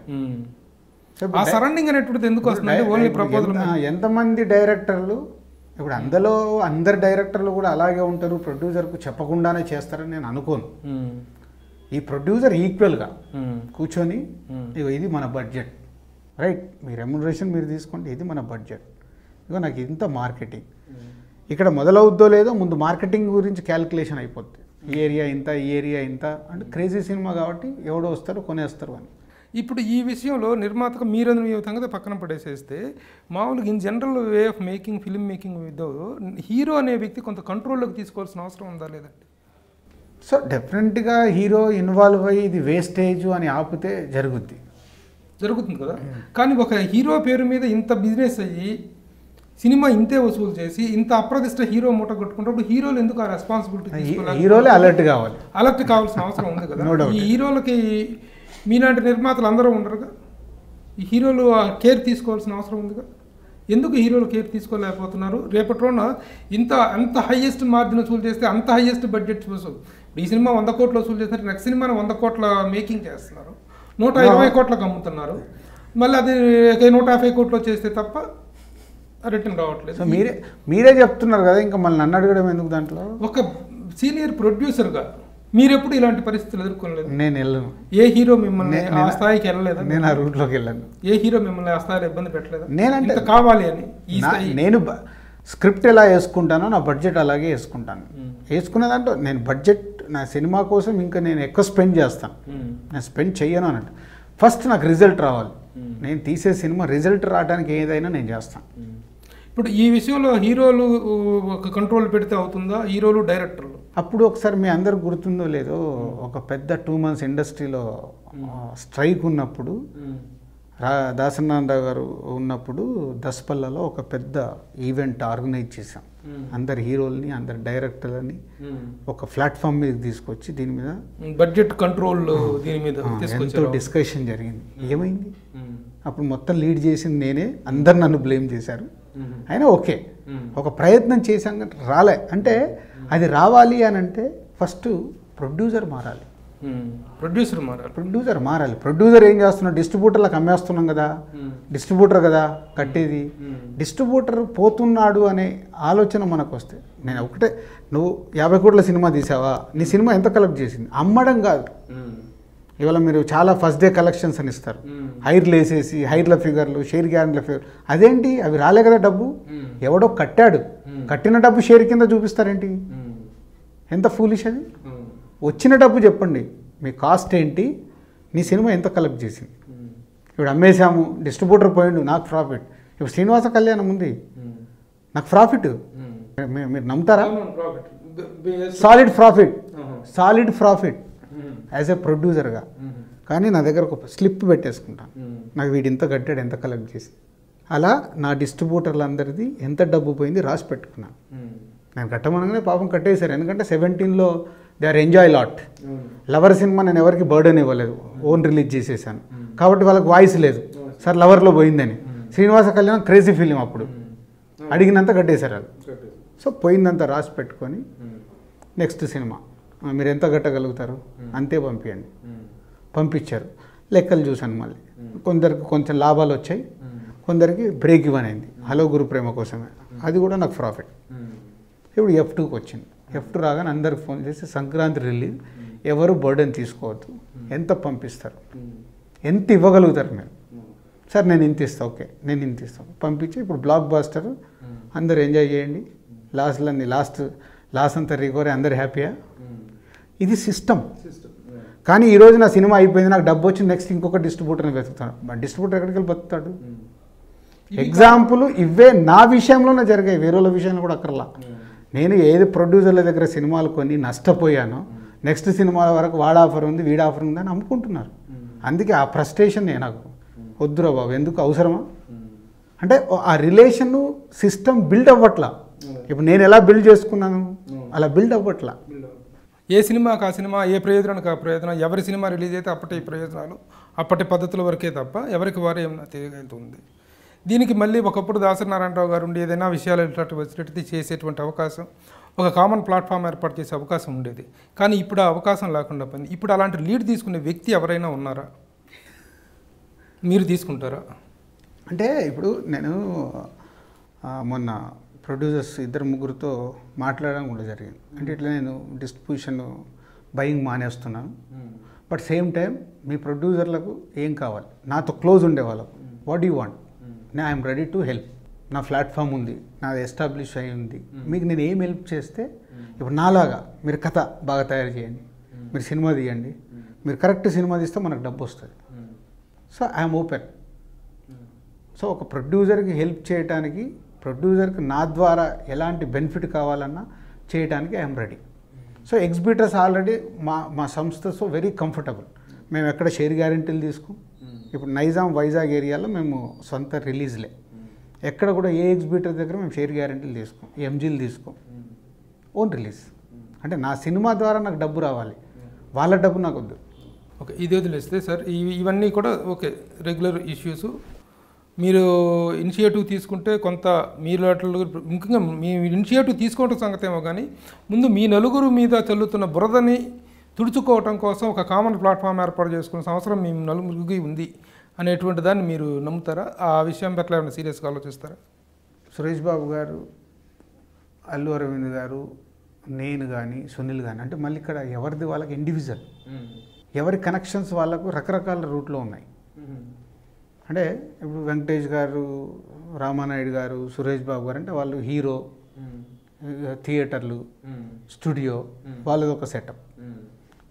సో ఆ ఇప్పుడు డై- సరౌండింగ్ అనేటువంటిది ఎందుకు వస్తుంది ఇప్పుడు ఓన్లీ డై- ప్రపోజల్ ఎంత- ఎంతమంది డైరెక్టర్లు ఇప్పుడు అందులో అందరు డైరెక్టర్లు కూడా అలాగే ఉంటారు ప్రొడ్యూసర్కు చెప్పకుండానే చేస్తారని నేను అనుకోను ఈ ప్రొడ్యూసర్ ఈక్వల్గా కూర్చొని ఇగో ఇది మన బడ్జెట్ రైట్ మీ రెమ్యునరేషన్ మీరు తీసుకోండి ఇది మన బడ్జెట్ ఇగో నాకు ఇంత మార్కెటింగ్ ఇక్కడ మొదలవుద్దో లేదో ముందు మార్కెటింగ్ గురించి క్యాలిక్యులేషన్ అయిపోద్ది ఈ ఏరియా ఇంత ఈ ఏరియా ఇంత అంటే క్రేజీ సినిమా కాబట్టి ఎవడో వస్తారు కొనేస్తారు అని ఇప్పుడు ఈ విషయంలో నిర్మాతకు మీరందరూ ఈ విధంగా పక్కన పడేసేస్తే మామూలుగా in general way of making film making with hero అనే వ్యక్తి కొంత కంట్రోల్లోకి తీసుకోవాల్సిన అవసరం ఉందా లేదండి సో డెఫినెట్గా హీరో ఇన్వాల్వ్ అయ్యి ఇది వేస్టేజ్ అని ఆపితే జరుగుద్ది జరుగుతుంది కదా కానీ ఒక హీరో పేరు మీద ఇంత బిజినెస్ అయ్యి సినిమా ఇంతే వసూలు చేసి ఇంత అప్రదిష్ట హీరో మూట కొట్టుకున్నప్పుడు హీరోలు ఎందుకు ఆ రెస్పాన్సిబిలిటీ హీ- తీసుకోవాలి హీరోలే అలర్ట్ కావాలి అలర్ట్ కావాల్సిన అవసరం ఉంది కదా No doubt. ఈ హీరోలకి మీలాంటి నిర్మాతలు అందరూ ఉండరుగా ఈ హీరోలు ఆ కేర్ తీసుకోవాల్సిన అవసరం ఉందిగా ఎందుకు హీరోలు కేర్ తీసుకోలేకపోతున్నారు రేపటి రోజున ఇంత అంత హైయెస్ట్ మార్జిన్ వసూలు చేస్తే అంత హైయెస్ట్ బడ్జెట్ వసూలు ఇప్పుడు ఈ సినిమా వంద కోట్లు వసూలు చేసినట్టు నెక్స్ట్ సినిమాని వంద కోట్ల మేకింగ్ చేస్తున్నారు నూట ఇరవై కోట్లకు అమ్ముతున్నారు మళ్ళీ అది నూట యాభై కోట్లు చేస్తే తప్ప రిటర్న్ సో రావట్లేదు మీరే మీరే చెప్తున్నారు కదా ఇంకా మళ్ళీ నన్ను అడగడం ఎందుకు దాంట్లో ఒక సీనియర్ ప్రొడ్యూసర్గా మీరెప్పుడు ఇలాంటి పరిస్థితులు ఎదుర్కొనలేదు నేను వెళ్ళను ఏ హీరో మిమ్మల్ని నే- ఆ నేను- స్థాయికి వెళ్ళలేదా నేను ఆ రూట్లోకి వెళ్ళను ఏ హీరో మిమ్మల్ని ఆ స్థాయిలో ఇబ్బంది పెట్టలేదా నేనంటే- ఇంత కావాలి అని ఈ నా- స్థాయి నేను బ- స్క్రిప్ట్ ఎలా వేసుకుంటానో నా బడ్జెట్ అలాగే వేసుకుంటాను వేసుకునే దాంట్లో నేను బడ్జెట్ నా సినిమా కోసం ఇంకా నేను ఎక్కువ స్పెండ్ చేస్తాను నేను స్పెండ్ చెయ్యను అన్నట్టు ఫస్ట్ నాకు రిజల్ట్ రావాలి నేను తీసే సినిమా రిజల్ట్ రావడానికి ఏదైనా నేను చేస్తాను ఇప్పుడు ఈ విషయంలో హీరోలు ఒక కంట్రోల్ పెడితే అవుతుందా హీరోలు డైరెక్టర్లు అప్పుడు ఒకసారి మీ అందరు గుర్తుందో లేదో ఒక పెద్ద టూ మంత్స్ ఇండస్ట్రీలో స్ట్రైక్ ఉన్నప్పుడు రా దాసనారాయణరావు గారు ఉన్నప్పుడు దసపల్లలో ఒక పెద్ద ఈవెంట్ ఆర్గనైజ్ చేశాం అందరు హీరోల్ని అందరు డైరెక్టర్లని ఒక ప్లాట్ఫామ్ మీద తీసుకొచ్చి దీని మీద బడ్జెట్ కంట్రోల్ దీని మీద ఆ, ఎంతో తీసుకొచ్చారు డిస్కషన్ జరిగింది ఏమైంది అప్పుడు మొత్తం లీడ్ చేసింది నేనే అందరు నన్ను బ్లేమ్ చేశారు అయినా ఓకే ఒక ప్రయత్నం చేశాం కానీ రాలే అంటే అది రావాలి అని అంటే ఫస్ట్ ప్రొడ్యూసర్ మారాలి ప్రొడ్యూసర్ మారారు ప్రొడ్యూసర్ మారాలి ప్రొడ్యూసర్ ఏం చేస్తున్నాడు డిస్ట్రిబ్యూటర్లకు అమ్మేస్తున్నాం కదా డిస్ట్రిబ్యూటర్ కదా కట్టేది డిస్ట్రిబ్యూటర్ పోతున్నాడు అనే ఆలోచన మనకు వస్తే నేను ఒకటే నువ్వు యాభై కోట్ల సినిమా తీసావా నీ సినిమా ఎంత కలెక్ట్ చేసింది అమ్మడం కాదు ఇవాళ మీరు చాలా ఫస్ట్ డే కలెక్షన్స్ అని ఇస్తారు హైర్లు వేసేసి హైర్ల ఫిగర్లు షేర్ గ్యారెంట్ల ఫిగర్ అదేంటి అవి రాలే కదా డబ్బు ఎవడో కట్టాడు కట్టిన డబ్బు షేర్ కింద చూపిస్తారేంటి ఎంత ఫూలిష్ అది వచ్చిన డబ్బు చెప్పండి మీ కాస్ట్ ఏంటి నీ సినిమా ఎంత కలెక్ట్ చేసింది ఇప్పుడు అమ్మేశాము డిస్ట్రిబ్యూటర్ పోయిండు నాకు ప్రాఫిట్ ఇప్పుడు శ్రీనివాస కళ్యాణం ఉంది నాకు ప్రాఫిట్ మీ- మీరు నమ్ముతారా solid profit solid profit as a ప్రొడ్యూసర్గా కానీ నా దగ్గర ఒక స్లిప్ పెట్టేసుకుంటాను నాకు వీడు ఇంత కట్టాడు ఎంత కలెక్ట్ చేసి అలా నా డిస్ట్రిబ్యూటర్లందరిది ఎంత డబ్బు పోయింది రాసి పెట్టుకున్నాను నేను కట్టమనగానే పాపం కట్టేశారు ఎందుకంటే సెవెంటీన్లో they are enjoy lot lover cinema నేను ఎవరికి బర్డెన్ ఇవ్వలేదు ఓన్ రిలీజ్ చేసేసాను కాబట్టి వాళ్ళకి వాయిస్ లేదు సార్ లవర్లో పోయిందని శ్రీనివాస కళ్యాణం క్రేజీ ఫిలిం అప్పుడు అడిగినంత కట్టేశారు వాళ్ళు సో పోయిందంత రాసి పెట్టుకొని నెక్స్ట్ సినిమా ఆ, మీరు ఎంత కట్టగలుగుతారు అంతే పంపించండి పంపించారు లెక్కలు చూశాను మళ్ళీ కొందరికి కొంచెం లాభాలు వచ్చాయి కొందరికి బ్రేక్ ఇవన్ అయింది హలో గురు ప్రేమ కోసమే అది కూడా నాకు ప్రాఫిట్ ఇప్పుడు ఎఫ్ టూకి వచ్చింది ఎఫ్ టూ రాగానే అందరికి ఫోన్ చేసి సంక్రాంతి రిలీజ్ ఎవరు బర్డెన్ తీసుకోవద్దు ఎంత పంపిస్తారు ఎంత ఇవ్వగలుగుతారు మీరు సార్ నేను ఇంత ఇస్తా ఓకే నేను ఇంత ఇస్తాను పంపించి ఇప్పుడు బ్లాక్ బాస్టర్ అందరు ఎంజాయ్ చేయండి లాస్ట్లన్నీ లాస్ట్ లాస్ట్ అంతా రికవరీ అందరు హ్యాపీయా ఇది సిస్టమ్ కానీ ఈ రోజు నా సినిమా అయిపోయింది నాకు డబ్బు వచ్చి నెక్స్ట్ ఇంకొక డిస్ట్రిబ్యూటర్ని వెతుకుతాను డిస్ట్రిబ్యూటర్ ఎక్కడికి వెళ్ళి బతుకుతాడు ఎగ్జాంపుల్ ఇవే నా విషయంలోనే జరిగాయి వేరే వాళ్ళ విషయంలో కూడా అక్కర్లా నేను ఏది ప్రొడ్యూసర్ల దగ్గర సినిమాలు కొని నష్టపోయానో నెక్స్ట్ సినిమాల వరకు వాడ ఆఫర్ ఉంది వీడ ఆఫర్ ఉంది అని అమ్ముకుంటున్నారు అందుకే ఆ ఫ్రస్ట్రేషన్ నేను నాకు వద్దురా బాబు ఎందుకు అవసరమా అంటే ఆ రిలేషన్ సిస్టమ్ బిల్డ్ అవ్వట్లా ఇప్పుడు నేను ఎలా బిల్డ్ చేసుకున్నాను అలా బిల్డ్ అవ్వట్లా ఏ సినిమాకి ఆ సినిమా ఏ ప్రయోజనానికి ఆ ప్రయోజనం ఎవరి సినిమా రిలీజ్ అయితే అప్పటి ప్రయోజనాలు అప్పటి పద్ధతుల వరకే తప్ప ఎవరికి వారు ఏమైనా తెలియగలుగుతుంది దీనికి మళ్ళీ ఒకప్పుడు దాసనారాయణరావు గారు ఉండి ఏదైనా విషయాలు ఇట్లాంటి వచ్చినట్టు చేసేటువంటి అవకాశం ఒక కామన్ ప్లాట్ఫామ్ ఏర్పాటు చేసే అవకాశం ఉండేది కానీ ఇప్పుడు ఆ అవకాశం లేకుండా పోయింది ఇప్పుడు అలాంటి లీడ్ తీసుకునే వ్యక్తి ఎవరైనా ఉన్నారా మీరు తీసుకుంటారా అంటే ఇప్పుడు నేను ఆ, మొన్న ప్రొడ్యూసర్స్ ఇద్దరు ముగ్గురితో మాట్లాడడం కూడా జరిగింది అంటే ఇట్లా నేను డిస్ట్రిబ్యూషన్ బయింగ్ మానేస్తున్నాను బట్ సేమ్ టైం మీ ప్రొడ్యూసర్లకు ఏం కావాలి నాతో క్లోజ్ ఉండే వాళ్ళకు వాట్ యూ వాంట్ నేను ఐఎమ్ రెడీ టు హెల్ప్ నా ప్లాట్ఫామ్ ఉంది నాది ఎస్టాబ్లిష్ అయి ఉంది మీకు నేను ఏం హెల్ప్ చేస్తే ఇప్పుడు నాలాగా మీరు కథ బాగా తయారు చేయండి మీరు సినిమా తీయండి మీరు కరెక్ట్ సినిమా తీస్తే మనకు డబ్బు వస్తుంది సో ఐఎమ్ ఓపెన్ సో ఒక ప్రొడ్యూసర్కి హెల్ప్ చేయడానికి ప్రొడ్యూసర్కి నా ద్వారా ఎలాంటి బెనిఫిట్ కావాలన్నా చేయడానికి I'm ready so exhibitors already మా మా సంస్థతో వెరీ కంఫర్టబుల్ మేము ఎక్కడ షేర్ గ్యారెంటీలు తీసుకోం ఇప్పుడు నైజాం వైజాగ్ ఏరియాలో మేము సొంత రిలీజ్లే ఎక్కడ కూడా ఏ ఎగ్జిబిటర్ దగ్గర మేము షేర్ గ్యారెంటీలు తీసుకోం ఎంజీలు తీసుకోం ఓన్ రిలీజ్ అంటే నా సినిమా ద్వారా నాకు డబ్బు రావాలి వాళ్ళ డబ్బు నాకు వద్దు ఓకే ఇది వదిలేస్తే సార్ ఇవి ఇవన్నీ కూడా ఓకే రెగ్యులర్ ఇష్యూస్ మీరు ఇనిషియేటివ్ తీసుకుంటే కొంత మీరు అట్లు ముఖ్యంగా మీ ఇనిషియేటివ్ తీసుకోవటం సంగతి ఏమో కానీ ముందు మీ నలుగురు మీద చల్లుతున్న బురదని తుడుచుకోవటం కోసం ఒక కామన్ ప్లాట్ఫామ్ ఏర్పాటు చేసుకునే అవసరం మీ నలుగురికి ఉంది అనేటువంటి దాన్ని మీరు నమ్ముతారా ఆ విషయం పట్ల ఏమైనా సీరియస్గా ఆలోచిస్తారా సురేష్ బాబు గారు అల్లు అరవింద్ గారు నేను కానీ సునీల్ కానీ అంటే మళ్ళీ ఇక్కడ ఎవరిది వాళ్ళకి ఇండివిజువల్ ఎవరి కనెక్షన్స్ వాళ్ళకు రకరకాల రూట్లో ఉన్నాయి అంటే ఇప్పుడు వెంకటేష్ గారు రామానాయుడు గారు సురేష్ బాబు గారు అంటే వాళ్ళు హీరో థియేటర్లు స్టూడియో వాళ్ళది ఒక సెటప్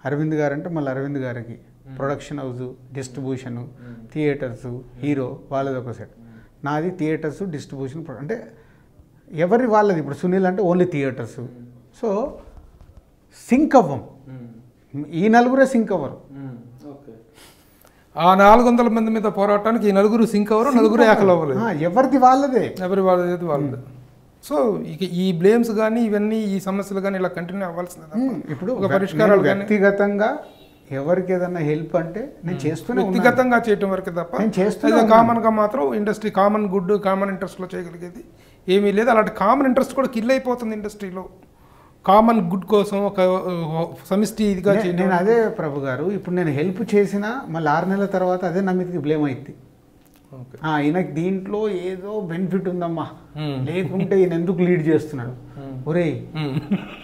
అరవింద్ గారు అంటే మళ్ళీ అరవింద్ గారికి production house distribution theatres hero వాళ్ళది ఒక సెట్ నాది థియేటర్స్ డిస్ట్రిబ్యూషన్ అంటే ఎవరి వాళ్ళది ఇప్పుడు సునీల్ అంటే ఓన్లీ థియేటర్స్ సో సింక్ అవ్వం ఈ నలుగురే సింక్ అవ్వరు ఆ నాలుగు వందల మంది మీద పోరాటానికి ఈ నలుగురు సింక్ అవ్వరు నలుగురు ఏకలు అవ్వలేదు ఆ, ఎవరిది వాళ్ళదే ఎవరి వాళ్ళది వాళ్ళది సో ఇక ఈ బ్లేమ్స్ కానీ ఇవన్నీ ఈ సమస్యలు కానీ ఇలా కంటిన్యూ అవ్వాల్సిందే తప్ప ఇప్పుడు ఒక నేను పరిష్కారాలు కానీ వ్యక్తిగతంగా ఎవరికి ఏదైనా హెల్ప్ అంటే నేను చేస్తూనే ఉన్నాను వ్యక్తిగతంగా చేయటం వరకే తప్ప నేను చేస్తూనే అదే ఉన్నాను. కామన్ గా మాత్రం industry common good common interest లో చేయగలిగేది ఏమీ లేదు అలాంటి కామన్ ఇంట్రెస్ట్ కూడా కిల్ అయిపోతుంది ఇండస్ట్రీలో కామన్ గుడ్ కోసం ఒక uh, సమిష్టి ఇదిగా నే- చేయడం నేను అదే ప్రభు గారు ఇప్పుడు నేను హెల్ప్ చేసినా మళ్ళీ ఆరు నెలల తర్వాత అదే నా మీదకి బ్లేమ్ అయింది Okay. ఈయనకి దీంట్లో ఏదో బెనిఫిట్ ఉందమ్మా Hmm. లేకుంటే ఈయన ఎందుకు లీడ్ చేస్తున్నాడు ఒరేయ్ Hmm.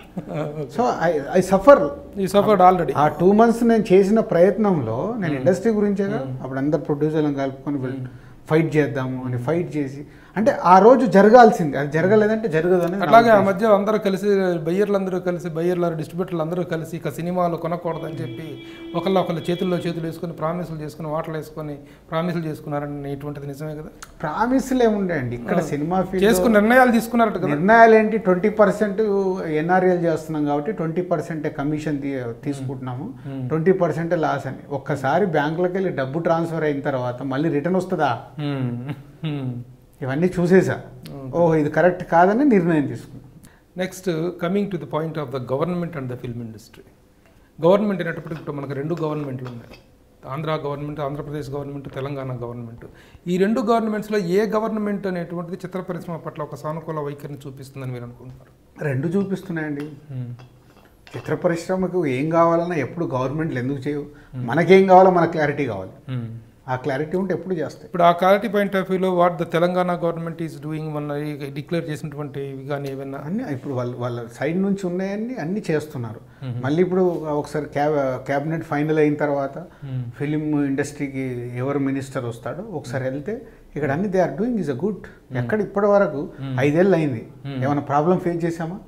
So I I suffer ఈ సఫర్డ్ ఆల్రెడీ ఆ టూ మంత్స్ నేను చేసిన ప్రయత్నంలో నేను ఇండస్ట్రీ గురించేగా అప్పుడు అందరు ప్రొడ్యూసర్లను కలుపుకొని ఫైట్ చేద్దాము అని ఫైట్ చేసి అంటే ఆ రోజు జరగాల్సింది అది జరగలేదంటే జరగదు అనేది నా అట్లాగే ఆ ఉద్దేశం. మధ్య అందరూ కలిసి బయ్యర్లు అందరూ కలిసి బయ్యర్లు డిస్ట్రిబ్యూటర్లు అందరూ కలిసి ఇక సినిమాలు కొనకూడదని చెప్పి ఒకళ్ళ ఒకళ్ళ చేతుల్లో చేతులు వేసుకొని ప్రామిసులు చేసుకుని వాటలు వేసుకొని ప్రామిసులు చేసుకున్నారని ఇటువంటిది నిజమే కదా ప్రామిస్లు ఏముండే అండి ఇక్కడ సినిమా ఫీల్డ్ చేసుకుని నిర్ణయాలు తీసుకున్నారట కదా నిర్ణయాలు ఏంటి ట్వంటీ పర్సెంట్ ఎన్ఆర్ఎల్ చేస్తున్నాం కాబట్టి ట్వంటీ పర్సెంట్ కమిషన్ తీ- తీసుకుంటున్నాము ట్వంటీ పర్సెంట్ లాస్ అని ఒక్కసారి బ్యాంకులోకి వెళ్ళి డబ్బు ట్రాన్స్ఫర్ అయిన తర్వాత మళ్ళీ రిటర్న్ వస్తుందా Hmm. Hmm. ఇవన్నీ చూసేసా ఓహో ఇది కరెక్ట్ కాదని నిర్ణయం తీసుకున్నాం next coming to the point of the government and the film industry government అనేటప్పటికి ఇప్పుడు మనకు రెండు గవర్నమెంట్లు ఉన్నాయి Andhra government Andhra Pradesh government Telangana government ఈ రెండు గవర్నమెంట్స్లో ఏ గవర్నమెంట్ అనేటువంటిది చిత్ర పరిశ్రమ పట్ల ఒక సానుకూల వైఖరిని చూపిస్తుందని మీరు అనుకుంటున్నారు రెండు చూపిస్తున్నాయండి చిత్ర పరిశ్రమకు ఏం కావాలన్నా ఎప్పుడు గవర్నమెంట్లు ఎందుకు చేయవు మనకేం కావాలో మన క్లారిటీ కావాలి ఆ క్లారిటీ ఉంటే ఎప్పుడు చేస్తాయి ఇప్పుడు ఆ క్లారిటీ పాయింట్ ఆఫ్ వ్యూలో what the Telangana government is doing మన డిక్లేర్ చేసినటువంటి ఇవి కానీ ఏమైనా అన్ని ఇప్పుడు వాళ్ళ వాళ్ళ సైడ్ నుంచి ఉన్నాయన్ని అన్ని చేస్తున్నారు మళ్ళీ ఇప్పుడు ఒకసారి క్యాబ్ క్యాబినెట్ ఫైనల్ అయిన తర్వాత ఫిలిం ఇండస్ట్రీకి ఎవరు మినిస్టర్ వస్తాడో ఒకసారి వెళ్తే ఇక్కడ అన్ని they are doing is a good ఎక్కడ ఇప్పటి వరకు ఐదేళ్ళు అయింది ఏమైనా ప్రాబ్లం ఫేస్ చేసామా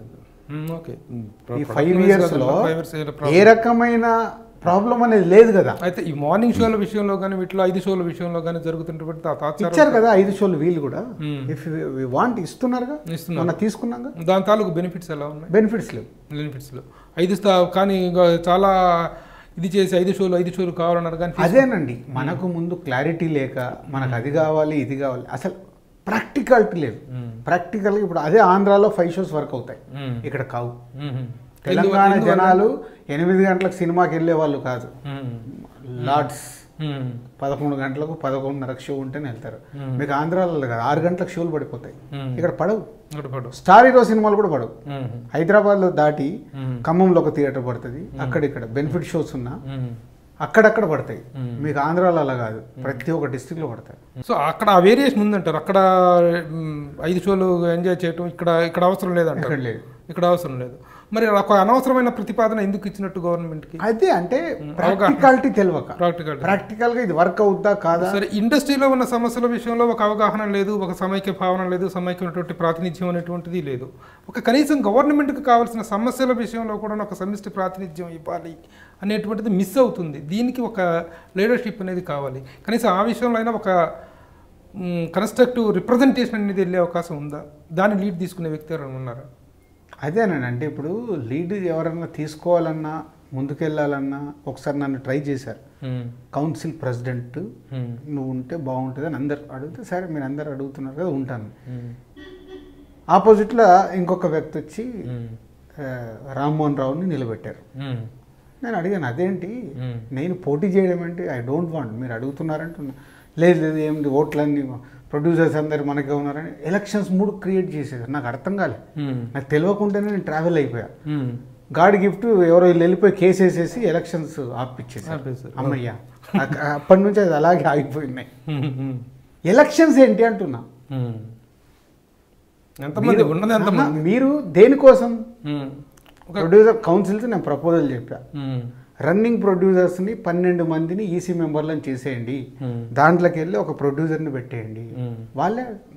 ఓకే ఈ ఫైవ్ ఇయర్స్ లో ఏ రకమైన ప్రాబ్లం అనేది లేదు కదా అయితే ఈ మార్నింగ్ షోల విషయంలో కానీ వీటిలో ఐదు షోల విషయంలో కానీ జరుగుతున్నటువంటి ఆ తాత్సారం ఇచ్చారు కదా ఐదు షోలు వీళ్ళు కూడా ఇఫ్ వాంట్ ఇస్తున్నారుగా ఇస్తున్నారు. మొన్న తీసుకున్నాగా దాని తాలూకు బెనిఫిట్స్ ఎలా ఉన్నాయి బెనిఫిట్స్ లేవు బెనిఫిట్స్లో ఐదు స్థా కానీ ఇంకా చాలా ఇది చేసి ఐదు షోలు ఐదు షోలు కావాలన్నారు కానీ తీసుకో- అదేనండి మనకు ముందు క్లారిటీ లేక మనకు అది కావాలి ఇది కావాలి అసలు ప్రాక్టికాలిటీ లేదు ప్రాక్టికల్గా ఇప్పుడు అదే ఆంధ్రాలో ఫైవ్ షోస్ వర్క్ అవుతాయి మ్మ్. ఇక్కడ కావు మ్మ్. తెలంగాణ ఎందువల్ల? జనాలు ఎనిమిది గంటలకు సినిమాకి వెళ్ళే వాళ్ళు కాదు మ్మ్. లార్డ్స్ మ్మ్. పదకొండు గంటలకు పదకొండున్నరకు షో ఉంటేనే వెళ్తారు మీకు ఆంధ్రాలో కాదు ఆరు గంటలకు షోలు పడిపోతాయి మ్మ్. ఇక్కడ పడవు ఒకటి పడు స్టార్ హీరో సినిమాలు కూడా పడవు మ్మ్. హైదరాబాద్లో దాటి మ్మ్. ఖమ్మంలో ఒక థియేటర్ పడుతుంది అక్కడిక్కడ బెనిఫిట్ షోస్ ఉన్నా మ్మ్. అక్కడక్కడ పడతాయి మ్మ్. మీకు ఆంధ్రాలో అలా కాదు ప్రతి ఒక్క డిస్టిక్లో పడతాయి సో అక్కడ ఆ వేరియేషన్ ఉందంటారు అక్కడ మ్, ఐదు షోలు ఎంజాయ్ చేయటం ఇక్కడ ఇక్కడ అవసరం లేదంటారు ఇక్కడ లేదు ఇక్కడ అవసరం లేదు మరి ఒక అనవసరమైన ప్రతిపాదన ఎందుకు ఇచ్చినట్టు గవర్నమెంట్కి అదే అంటే ప్రాక్టికాలిటీ తెలియక ప్రాక్టికల్ ప్రాక్టికల్గా ఇది వర్క్ అవుద్దా కాదా సరే ఇండస్ట్రీలో ఉన్న సమస్యల విషయంలో ఒక అవగాహన లేదు ఒక సమైక్య భావన లేదు సమైక్యమైనటువంటి ప్రాతినిధ్యం అనేటువంటిది లేదు ఒక కనీసం గవర్నమెంట్కి కావాల్సిన సమస్యల విషయంలో కూడా ఒక సమిష్టి ప్రాతినిధ్యం ఇవ్వాలి అనేటువంటిది మిస్ అవుతుంది దీనికి ఒక లీడర్షిప్ అనేది కావాలి కనీసం ఆ విషయంలో అయినా ఒక కన్స్ట్రక్టివ్ రిప్రజెంటేషన్ అనేది వెళ్ళే అవకాశం ఉందా దాన్ని లీడ్ తీసుకునే వ్యక్తి ఎవరైనా ఉన్నారా అదేనండి అంటే ఇప్పుడు లీడ్ ఎవరన్నా తీసుకోవాలన్నా ముందుకెళ్ళాలన్నా ఒకసారి నన్ను ట్రై చేశారు కౌన్సిల్ ప్రెసిడెంట్ నువ్వు ఉంటే బాగుంటుంది అని అందరు అడిగితే సరే మీరు అందరు అడుగుతున్నారు కదా ఉంటాను ఆపోజిట్లో ఇంకొక వ్యక్తి వచ్చి ఆ, రామ్మోహన్ రావుని నిలబెట్టారు నేను అడిగాను అదేంటి మ్మ్. నేను పోటీ చేయడం ఏంటి ఐ డోంట్ వాంట్ మీరు అడుగుతున్నారంటున్నా లేదు లేదు ఏమిటి ఓట్లన్నీ ప్రొడ్యూసర్స్ అందరు మనకే ఉన్నారని ఎలక్షన్స్ మూడు క్రియేట్ చేసేది నాకు అర్థం కాలే నాకు తెలియకుండానే నేను ట్రావెల్ అయిపోయా గాడ్ గిఫ్ట్ ఎవరో వీళ్ళు వెళ్ళిపోయి కేసు వేసేసి ఎలక్షన్స్ ఆపిచ్చేసారు ఆపేశారు. అమ్మయ్యా అక్క- అప్పటి నుంచి అది అలాగే ఆగిపోయినాయి ఎలక్షన్స్ ఏంటి అంటున్నా ఎంతమంది మీరు- ఉన్నది ఎంతమంది ఆహా, మీరు దేనికోసం మ్మ్. ఒక ప్రొడ్యూసర్ కౌన్సిల్స్ నేను ప్రపోజల్ చెప్పా మ్మ్. రన్నింగ్ ప్రొడ్యూసర్స్ని పన్నెండు మందిని ఈసీ మెంబర్లను చేసేయండి Hmm. దాంట్లోకి వెళ్ళి ఒక ప్రొడ్యూసర్ని పెట్టేయండి Hmm. వాళ్ళే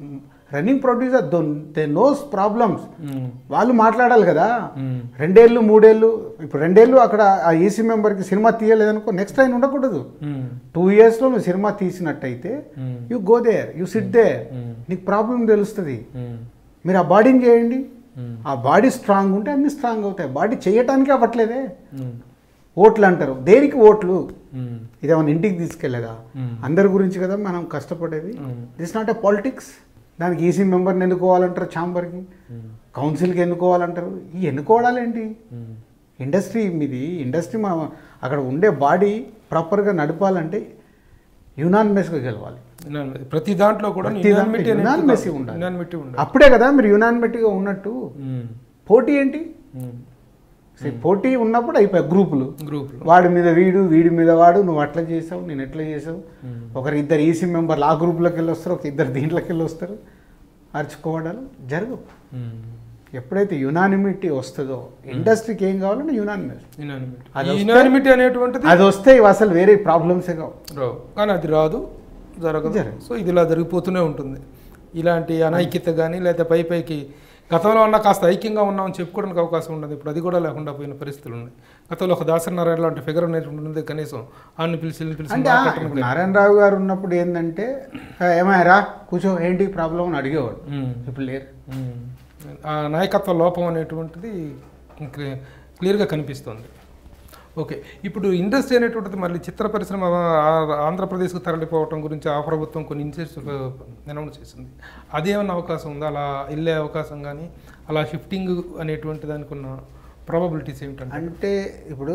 running producer they knows problems మ్మ్. వాళ్ళు మాట్లాడాలి కదా మ్మ్. రెండేళ్ళు మూడేళ్ళు ఇప్పుడు రెండేళ్ళు అక్కడ ఆ ఈసీ మెంబర్కి సినిమా తీయలేదనుకో నెక్స్ట్ టైం ఉండకూడదు మ్మ్. టూ ఇయర్స్లో నువ్వు సినిమా తీసినట్టయితే మ్మ్. You go there you sit there మ్మ్. నీకు ప్రాబ్లం తెలుస్తుంది మ్మ్. మీరు ఆ బాడీని చేయండి మ్మ్. ఆ బాడీ స్ట్రాంగ్ ఉంటే అన్ని స్ట్రాంగ్ అవుతాయి బాడీ చేయటానికి అవ్వట్లేదే మ్మ్. ఓట్లు అంటారు దేనికి ఓట్లు మ్మ్. ఇదేమన్నా ఇంటికి తీసుకెళ్ళగా మ్మ్. అందరి గురించి కదా మనం కష్టపడేది మ్మ్. దిస్ నాట్ ఏ పాలిటిక్స్ దానికి ఈసీ మెంబర్ని ఎన్నుకోవాలంటారు ఛాంబర్కి మ్మ్. కౌన్సిల్కి ఎన్నుకోవాలంటారు ఈ ఎన్నుకోవడాలేంటి మ్మ్. ఇండస్ట్రీ మీది ఇండస్ట్రీ మా అక్కడ ఉండే బాడీ ప్రాపర్గా నడపాలంటే యునానిమస్గా గెలవాలి Unanimous. ప్రతి దాంట్లో కూడా ప్రతి దాంట్లో unanimity అనేది unanimous కాదు. ఉండాలి. Unanimity ఉండాలి అప్పుడే కదా మీరు యునానిమస్గా ఉన్నట్టు మ్మ్. పోటీ ఏంటి మ్మ్. See, పోటీ ఉన్నప్పుడు అయిపోయాయి గ్రూపులు గ్రూప్లో వాడి మీద వీడు వీడి మీద వాడు నువ్వు అట్లా చేసావు నేను ఎట్లా చేసావు ఒకరు ఇద్దరు ఈసీ మెంబర్లు ఆ గ్రూప్లోకి వెళ్ళి వస్తారు ఒక ఇద్దరు దీంట్లోకి వెళ్ళి వస్తారు అరుచుకోవడాలు జరగవు మ్మ్. ఎప్పుడైతే యునానిమిటీ వస్తుందో ఇండస్ట్రీకి ఏం కావాలంటే యునానిమస్ Unanimity. అది ఈ వస్తే- unanimity అనేటువంటిది అది వస్తే ఇవి అసలు వేరే ప్రాబ్లమ్సే కావు రావు కానీ అది రాదు జరగదు జరగదు. సో ఇది ఇలా జరిగిపోతూనే ఉంటుంది ఇలాంటి అనైక్యత కానీ లేకపోతే పై పైకి గతంలో ఉన్న కాస్త ఐక్యంగా ఉన్నామని చెప్పుకోవడానికి అవకాశం ఉండదు ఇప్పుడు అది కూడా లేకుండా పోయిన పరిస్థితులు ఉన్నాయి గతంలో ఒక దాసరి నారాయణ లాంటి ఫిగర్ అనేటువంటిది కనీసం ఆయన పిలిచి వీళ్ళని పిలిచి అంటే ఆ, మాట్లాడటం ఇప్పుడు నారాయణరావు గారు ఉన్నప్పుడు ఏంటంటే "ఆ, ఏమయ్య రా కూర్చో ఏంటి ప్రాబ్లం అని అడిగేవాడు మ్మ్. ఇప్పుడు లేరు మ్మ్. ఆ నాయకత్వ లోపం అనేటువంటిది క్లి- క్లియర్గా కనిపిస్తుంది ఓకే ఇప్పుడు ఇండస్ట్రీ అనేటువంటిది మళ్ళీ చిత్ర పరిశ్రమ ఆ- ఆంధ్రప్రదేశ్కు తరలిపోవటం గురించి ఆ ప్రభుత్వం కొన్ని ఇన్సిడెంట్స్ అనౌన్స్ చేసింది అదేమన్నా అవకాశం ఉందా అలా వెళ్ళే అవకాశం కానీ అలా షిఫ్టింగ్ అనేటువంటి దానికి ఉన్న ప్రాబబిలిటీస్ ఏమిటంటే అంటే ఇప్పుడు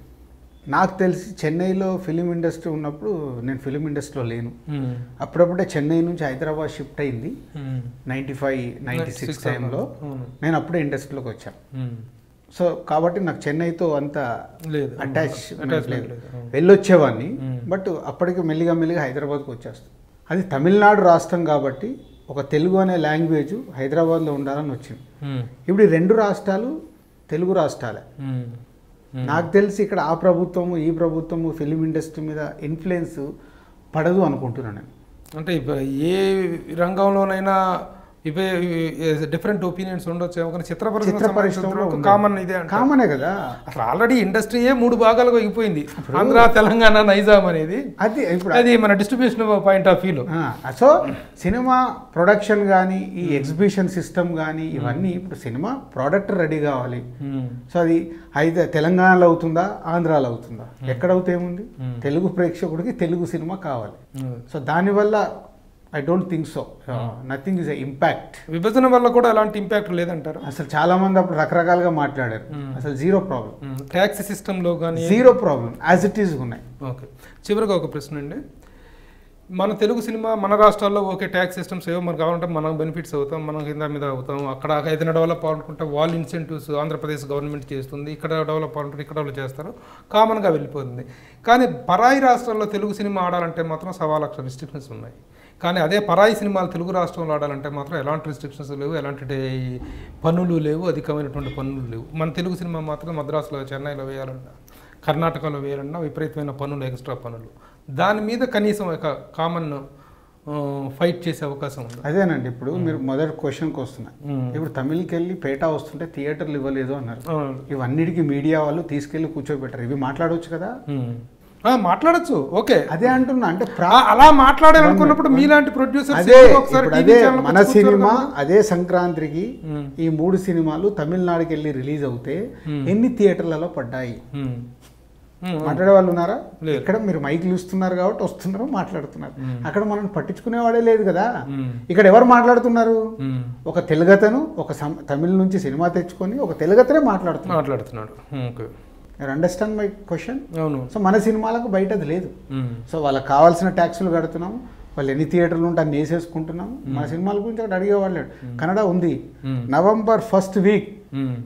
నాకు తెలిసి చెన్నైలో ఫిలిం ఇండస్ట్రీ ఉన్నప్పుడు నేను ఫిలిం ఇండస్ట్రీలో లేను మ్మ్. అప్పుడప్పుడే చెన్నై నుంచి హైదరాబాద్ షిఫ్ట్ అయింది మ్మ్. నైంటీ ఫైవ్ నైంటీ సిక్స్ టైంలో అవును. నేను అప్పుడే ఇండస్ట్రీలోకి వచ్చాను మ్మ్. సో కాబట్టి నాకు చెన్నైతో అంత లేదు అటాచ్మెంట్ Attachment లేదు లేదు. అవును. వెళ్ళొచ్చేవాడిని మ్మ్. బట్ అప్పటికి మెల్లిగా మెల్లిగా హైదరాబాద్కి వచ్చేస్తాను అది తమిళనాడు రాష్ట్రం కాబట్టి ఒక తెలుగు అనే లాంగ్వేజ్ హైదరాబాద్లో ఉండాలని వచ్చింది మ్మ్. ఇప్పుడు ఈ రెండు రాష్ట్రాలు తెలుగు రాష్ట్రాలే మ్మ్. నాకు తెలిసి ఇక్కడ ఆ ప్రభుత్వము ఈ ప్రభుత్వము ఫిలిం ఇండస్ట్రీ మీద ఇన్ఫ్లుయెన్స్ పడదు అనుకుంటున్నాను నేను అంటే ఇప్ప- ఏ రంగంలోనైనా ఇవే డిఫరెంట్ ఒపీనియన్స్ ఉండొచ్చు కానీ చిత్ర చిత్ర పరిశ్రమలో పరిశ్రమ ఉండదు. కామన్ ఇదే అంటారు. కామనే కదా అసలు ఆల్రెడీ ఇండస్ట్రీయే మూడు భాగాలుగా ఎగిపోయింది ఆంధ్ర తెలంగాణ నైజాం అనేది అది ఇప్పుడు అది మన డిస్ట్రిబ్యూషన్ పాయింట్ ఆఫ్ వ్యూలో ఆ, సో సినిమా ప్రొడక్షన్ కానీ ఈ ఎగ్జిబిషన్ సిస్టమ్ కానీ ఇవన్నీ ఇప్పుడు సినిమా ప్రోడక్ట్ రెడీ కావాలి సో అది అయితే తెలంగాణలో అవుతుందా ఆంధ్రాలో అవుతుందా ఎక్కడ అవుతే ఏముంది తెలుగు ప్రేక్షకుడికి తెలుగు సినిమా కావాలి సో దానివల్ల I don't think so nothing is a impact విభజన వల్ల కూడా ఎలాంటి ఇంపాక్ట్ లేదంటారు అసలు చాలా మంది అప్పుడు రకరకాలుగా మాట్లాడారు అసలు జీరో ప్రాబ్లం ట్యాక్స్ సిస్టంలో కానీ zero problem as it is ఉన్నాయి ఓకే చివరిగా ఒక ప్రశ్న అండి మన తెలుగు సినిమా మన రాష్ట్రాల్లో ఓకే ట్యాక్స్ సిస్టమ్స్ ఏవో మనకు కావాలంటే మనం బెనిఫిట్స్ అవుతాం మనం కింద మీద అవుతాం అక్కడ ఏదైనా డెవలప్ అవ్వాలనుకుంటే వాళ్ళు ఇన్సెంటివ్స్ ఆంధ్రప్రదేశ్ గవర్నమెంట్ చేస్తుంది ఇక్కడ డెవలప్ అవ్వాలంటే ఇక్కడ వాళ్ళు చేస్తారు కామన్గా వెళ్ళిపోతుంది కానీ పరాయి రాష్ట్రాల్లో తెలుగు సినిమా ఆడాలంటే మాత్రం సవా లక్ష రిస్ట్రిక్షన్స్ ఉన్నాయి కానీ అదే పరాయి సినిమాలు తెలుగు రాష్ట్రంలో ఆడాలంటే మాత్రం ఎలాంటి రిస్ట్రిక్షన్స్ లేవు ఎలాంటి డే- పన్నులు లేవు అధికమైనటువంటి పన్నులు లేవు మన తెలుగు సినిమా మాత్రం మద్రాసులో చెన్నైలో వేయాలన్నా కర్ణాటకలో వేయాలన్నా విపరీతమైన పన్నులు ఎక్స్ట్రా పన్నులు దాని మీద కనీసం ఒక కామన్ ఫైట్ చేసే అవకాశం ఉంది అదేనండి ఇప్పుడు మీరు మొదటి క్వశ్చన్కి వస్తున్నా ఇప్పుడు తమిళకి వెళ్ళి పేట వస్తుంటే థియేటర్లు ఇవ్వలేదు అన్నారు అవును. ఇవన్నిటికీ మీడియా వాళ్ళు తీసుకెళ్లి కూర్చోబెట్టారు ఇవి మాట్లాడవచ్చు కదా ఉమ్. ఆ, మాట్లాడొచ్చు ఓకే అదే అంటున్నా అంటే ప్రా- ఆ, అలా మాట్లాడాలనుకున్నప్పుడు మీలాంటి ప్రొడ్యూసర్ అదే ఇప్పుడు అదే మన సినిమా అదే సంక్రాంతికి ఈ మూడు సినిమాలు తమిళనాడుకి వెళ్ళి రిలీజ్ అవుతే ఎన్ని థియేటర్లలో పడ్డాయి మాట్లాడే వాళ్ళు ఉన్నారా లేరు. ఇక్కడ మీరు మైకులు ఇస్తున్నారు కాబట్టి వస్తున్నారు మాట్లాడుతున్నారు అక్కడ మనం పట్టించుకునేవాడే లేదు కదా ఇక్కడ ఎవరు మాట్లాడుతున్నారు ఒక తెలుగతను ఒక సం- తమిళ నుంచి సినిమా తెచ్చుకొని ఒక తెలుగతనే మాట్లాడుతున్నారు మాట్లాడుతున్నాడు ఓకే మీరు అండర్స్టాండ్ మై క్వశ్చన్ అవును సో మన సినిమాలకు బయట అది లేదు ఉమ్. సో వాళ్ళకి కావాల్సిన ట్యాక్సులు కడుతున్నాము వాళ్ళు ఎన్ని థియేటర్లు ఉంటే అన్ని వేసేసుకుంటున్నాము మన సినిమాల గురించి అక్కడ అడిగేవాళ్ళు లేడు. కన్నడ ఉంది Hmm. November first week um.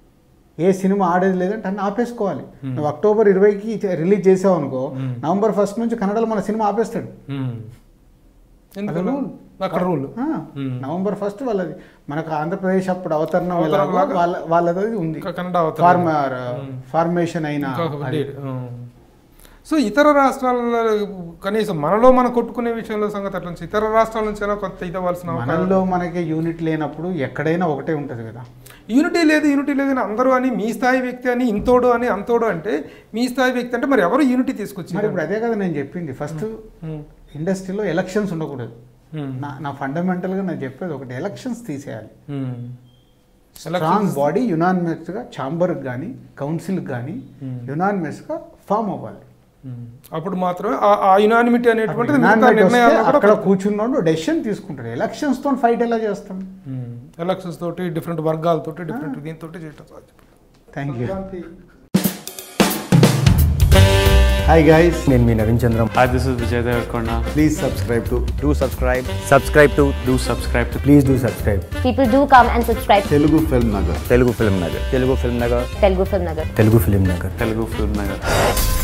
ఏ సినిమా ఆడేది లేదంటే అన్ని ఆపేసుకోవాలి నువ్వు అక్టోబర్ ఇరవైకి రిలీజ్ చేసావు అనుకో నవంబర్ ఫస్ట్ నుంచి కన్నడలో మన సినిమా ఆపేస్తాడు ఉమ్. ఎందుకలా? అక్కడ రూల్ ఆ, నవంబర్ ఫస్ట్ వాళ్ళది మనకు ఆంధ్రప్రదేశ్ అప్పుడు అవతరణం అవతరణం ఎలాగో లాగా వాళ్ళ వాళ్ళది ఉంది కన్నడ అవతరణ. ఫార్మర్ ఫార్మేషన్ అయిన ఇంకొక అది. date. ఉమ్. సో ఇతర రాష్ట్రాల కనీసం మనలో మనం కొట్టుకునే విషయంలో సంగతి అట్లా నుంచి ఇతర రాష్ట్రాల నుంచి అయినా కొంత ఇదవలసిన అవకాశం- మనల్లో మనకి యూనిట్ లేనప్పుడు ఎక్కడైనా ఒకటే ఉంటుంది కదా యూనిటీ లేదు యూనిటీ లేదు అని అందరూ అని మీ స్థాయి వ్యక్తి అని ఇంతోడు అని అంతోడు అంటే మీ స్థాయి వ్యక్తి అంటే మరి ఎవరు యూనిటీ మరి తీసుకొచ్చారు ఇప్పుడు అదే కదా నేను చెప్పింది ఫస్ట్ ఇండస్ట్రీలో ఎలక్షన్స్ ఉండకూడదు నా నా ఫండమెంటల్గా నేను చెప్పేది ఒకటి ఎలక్షన్స్ తీసేయాలి స్ట్రాంగ్ బాడీ యునానిమస్గా ఛాంబర్కి కానీ కౌన్సిల్కి కానీ యునానిమస్గా ఫామ్ అవ్వాలి అప్పుడు మాత్రమే ఆ- ఆ యునానిమిటీ అనేటువంటిది మిగతా Unanimity వస్తే నిర్ణయాల్లో కూడా అక్కడ కూర్చున్నాడు డెసిషన్ తీసుకుంటాడు ఎలక్షన్స్ తో ఫైట్ ఎలా చేస్తాం ఎలక్షన్స్ తోటి డిఫరెంట్ వర్గాలతోటి డిఫరెంట్ దీంతో చేయటం సాధ్యం థ్యాంక్ యూ హాయ్ గైస్ నేను మీ Naveen Chandram Hi, this is Vijay Devarkonda. Please subscribe to do subscribe subscribe to Do subscribe to please do subscribe People do come and subscribe to Telugu Film Nagar Telugu Film Nagar Telugu Film Nagar Telugu Film Nagar. Telugu Film Nagar Telugu Film Nagar.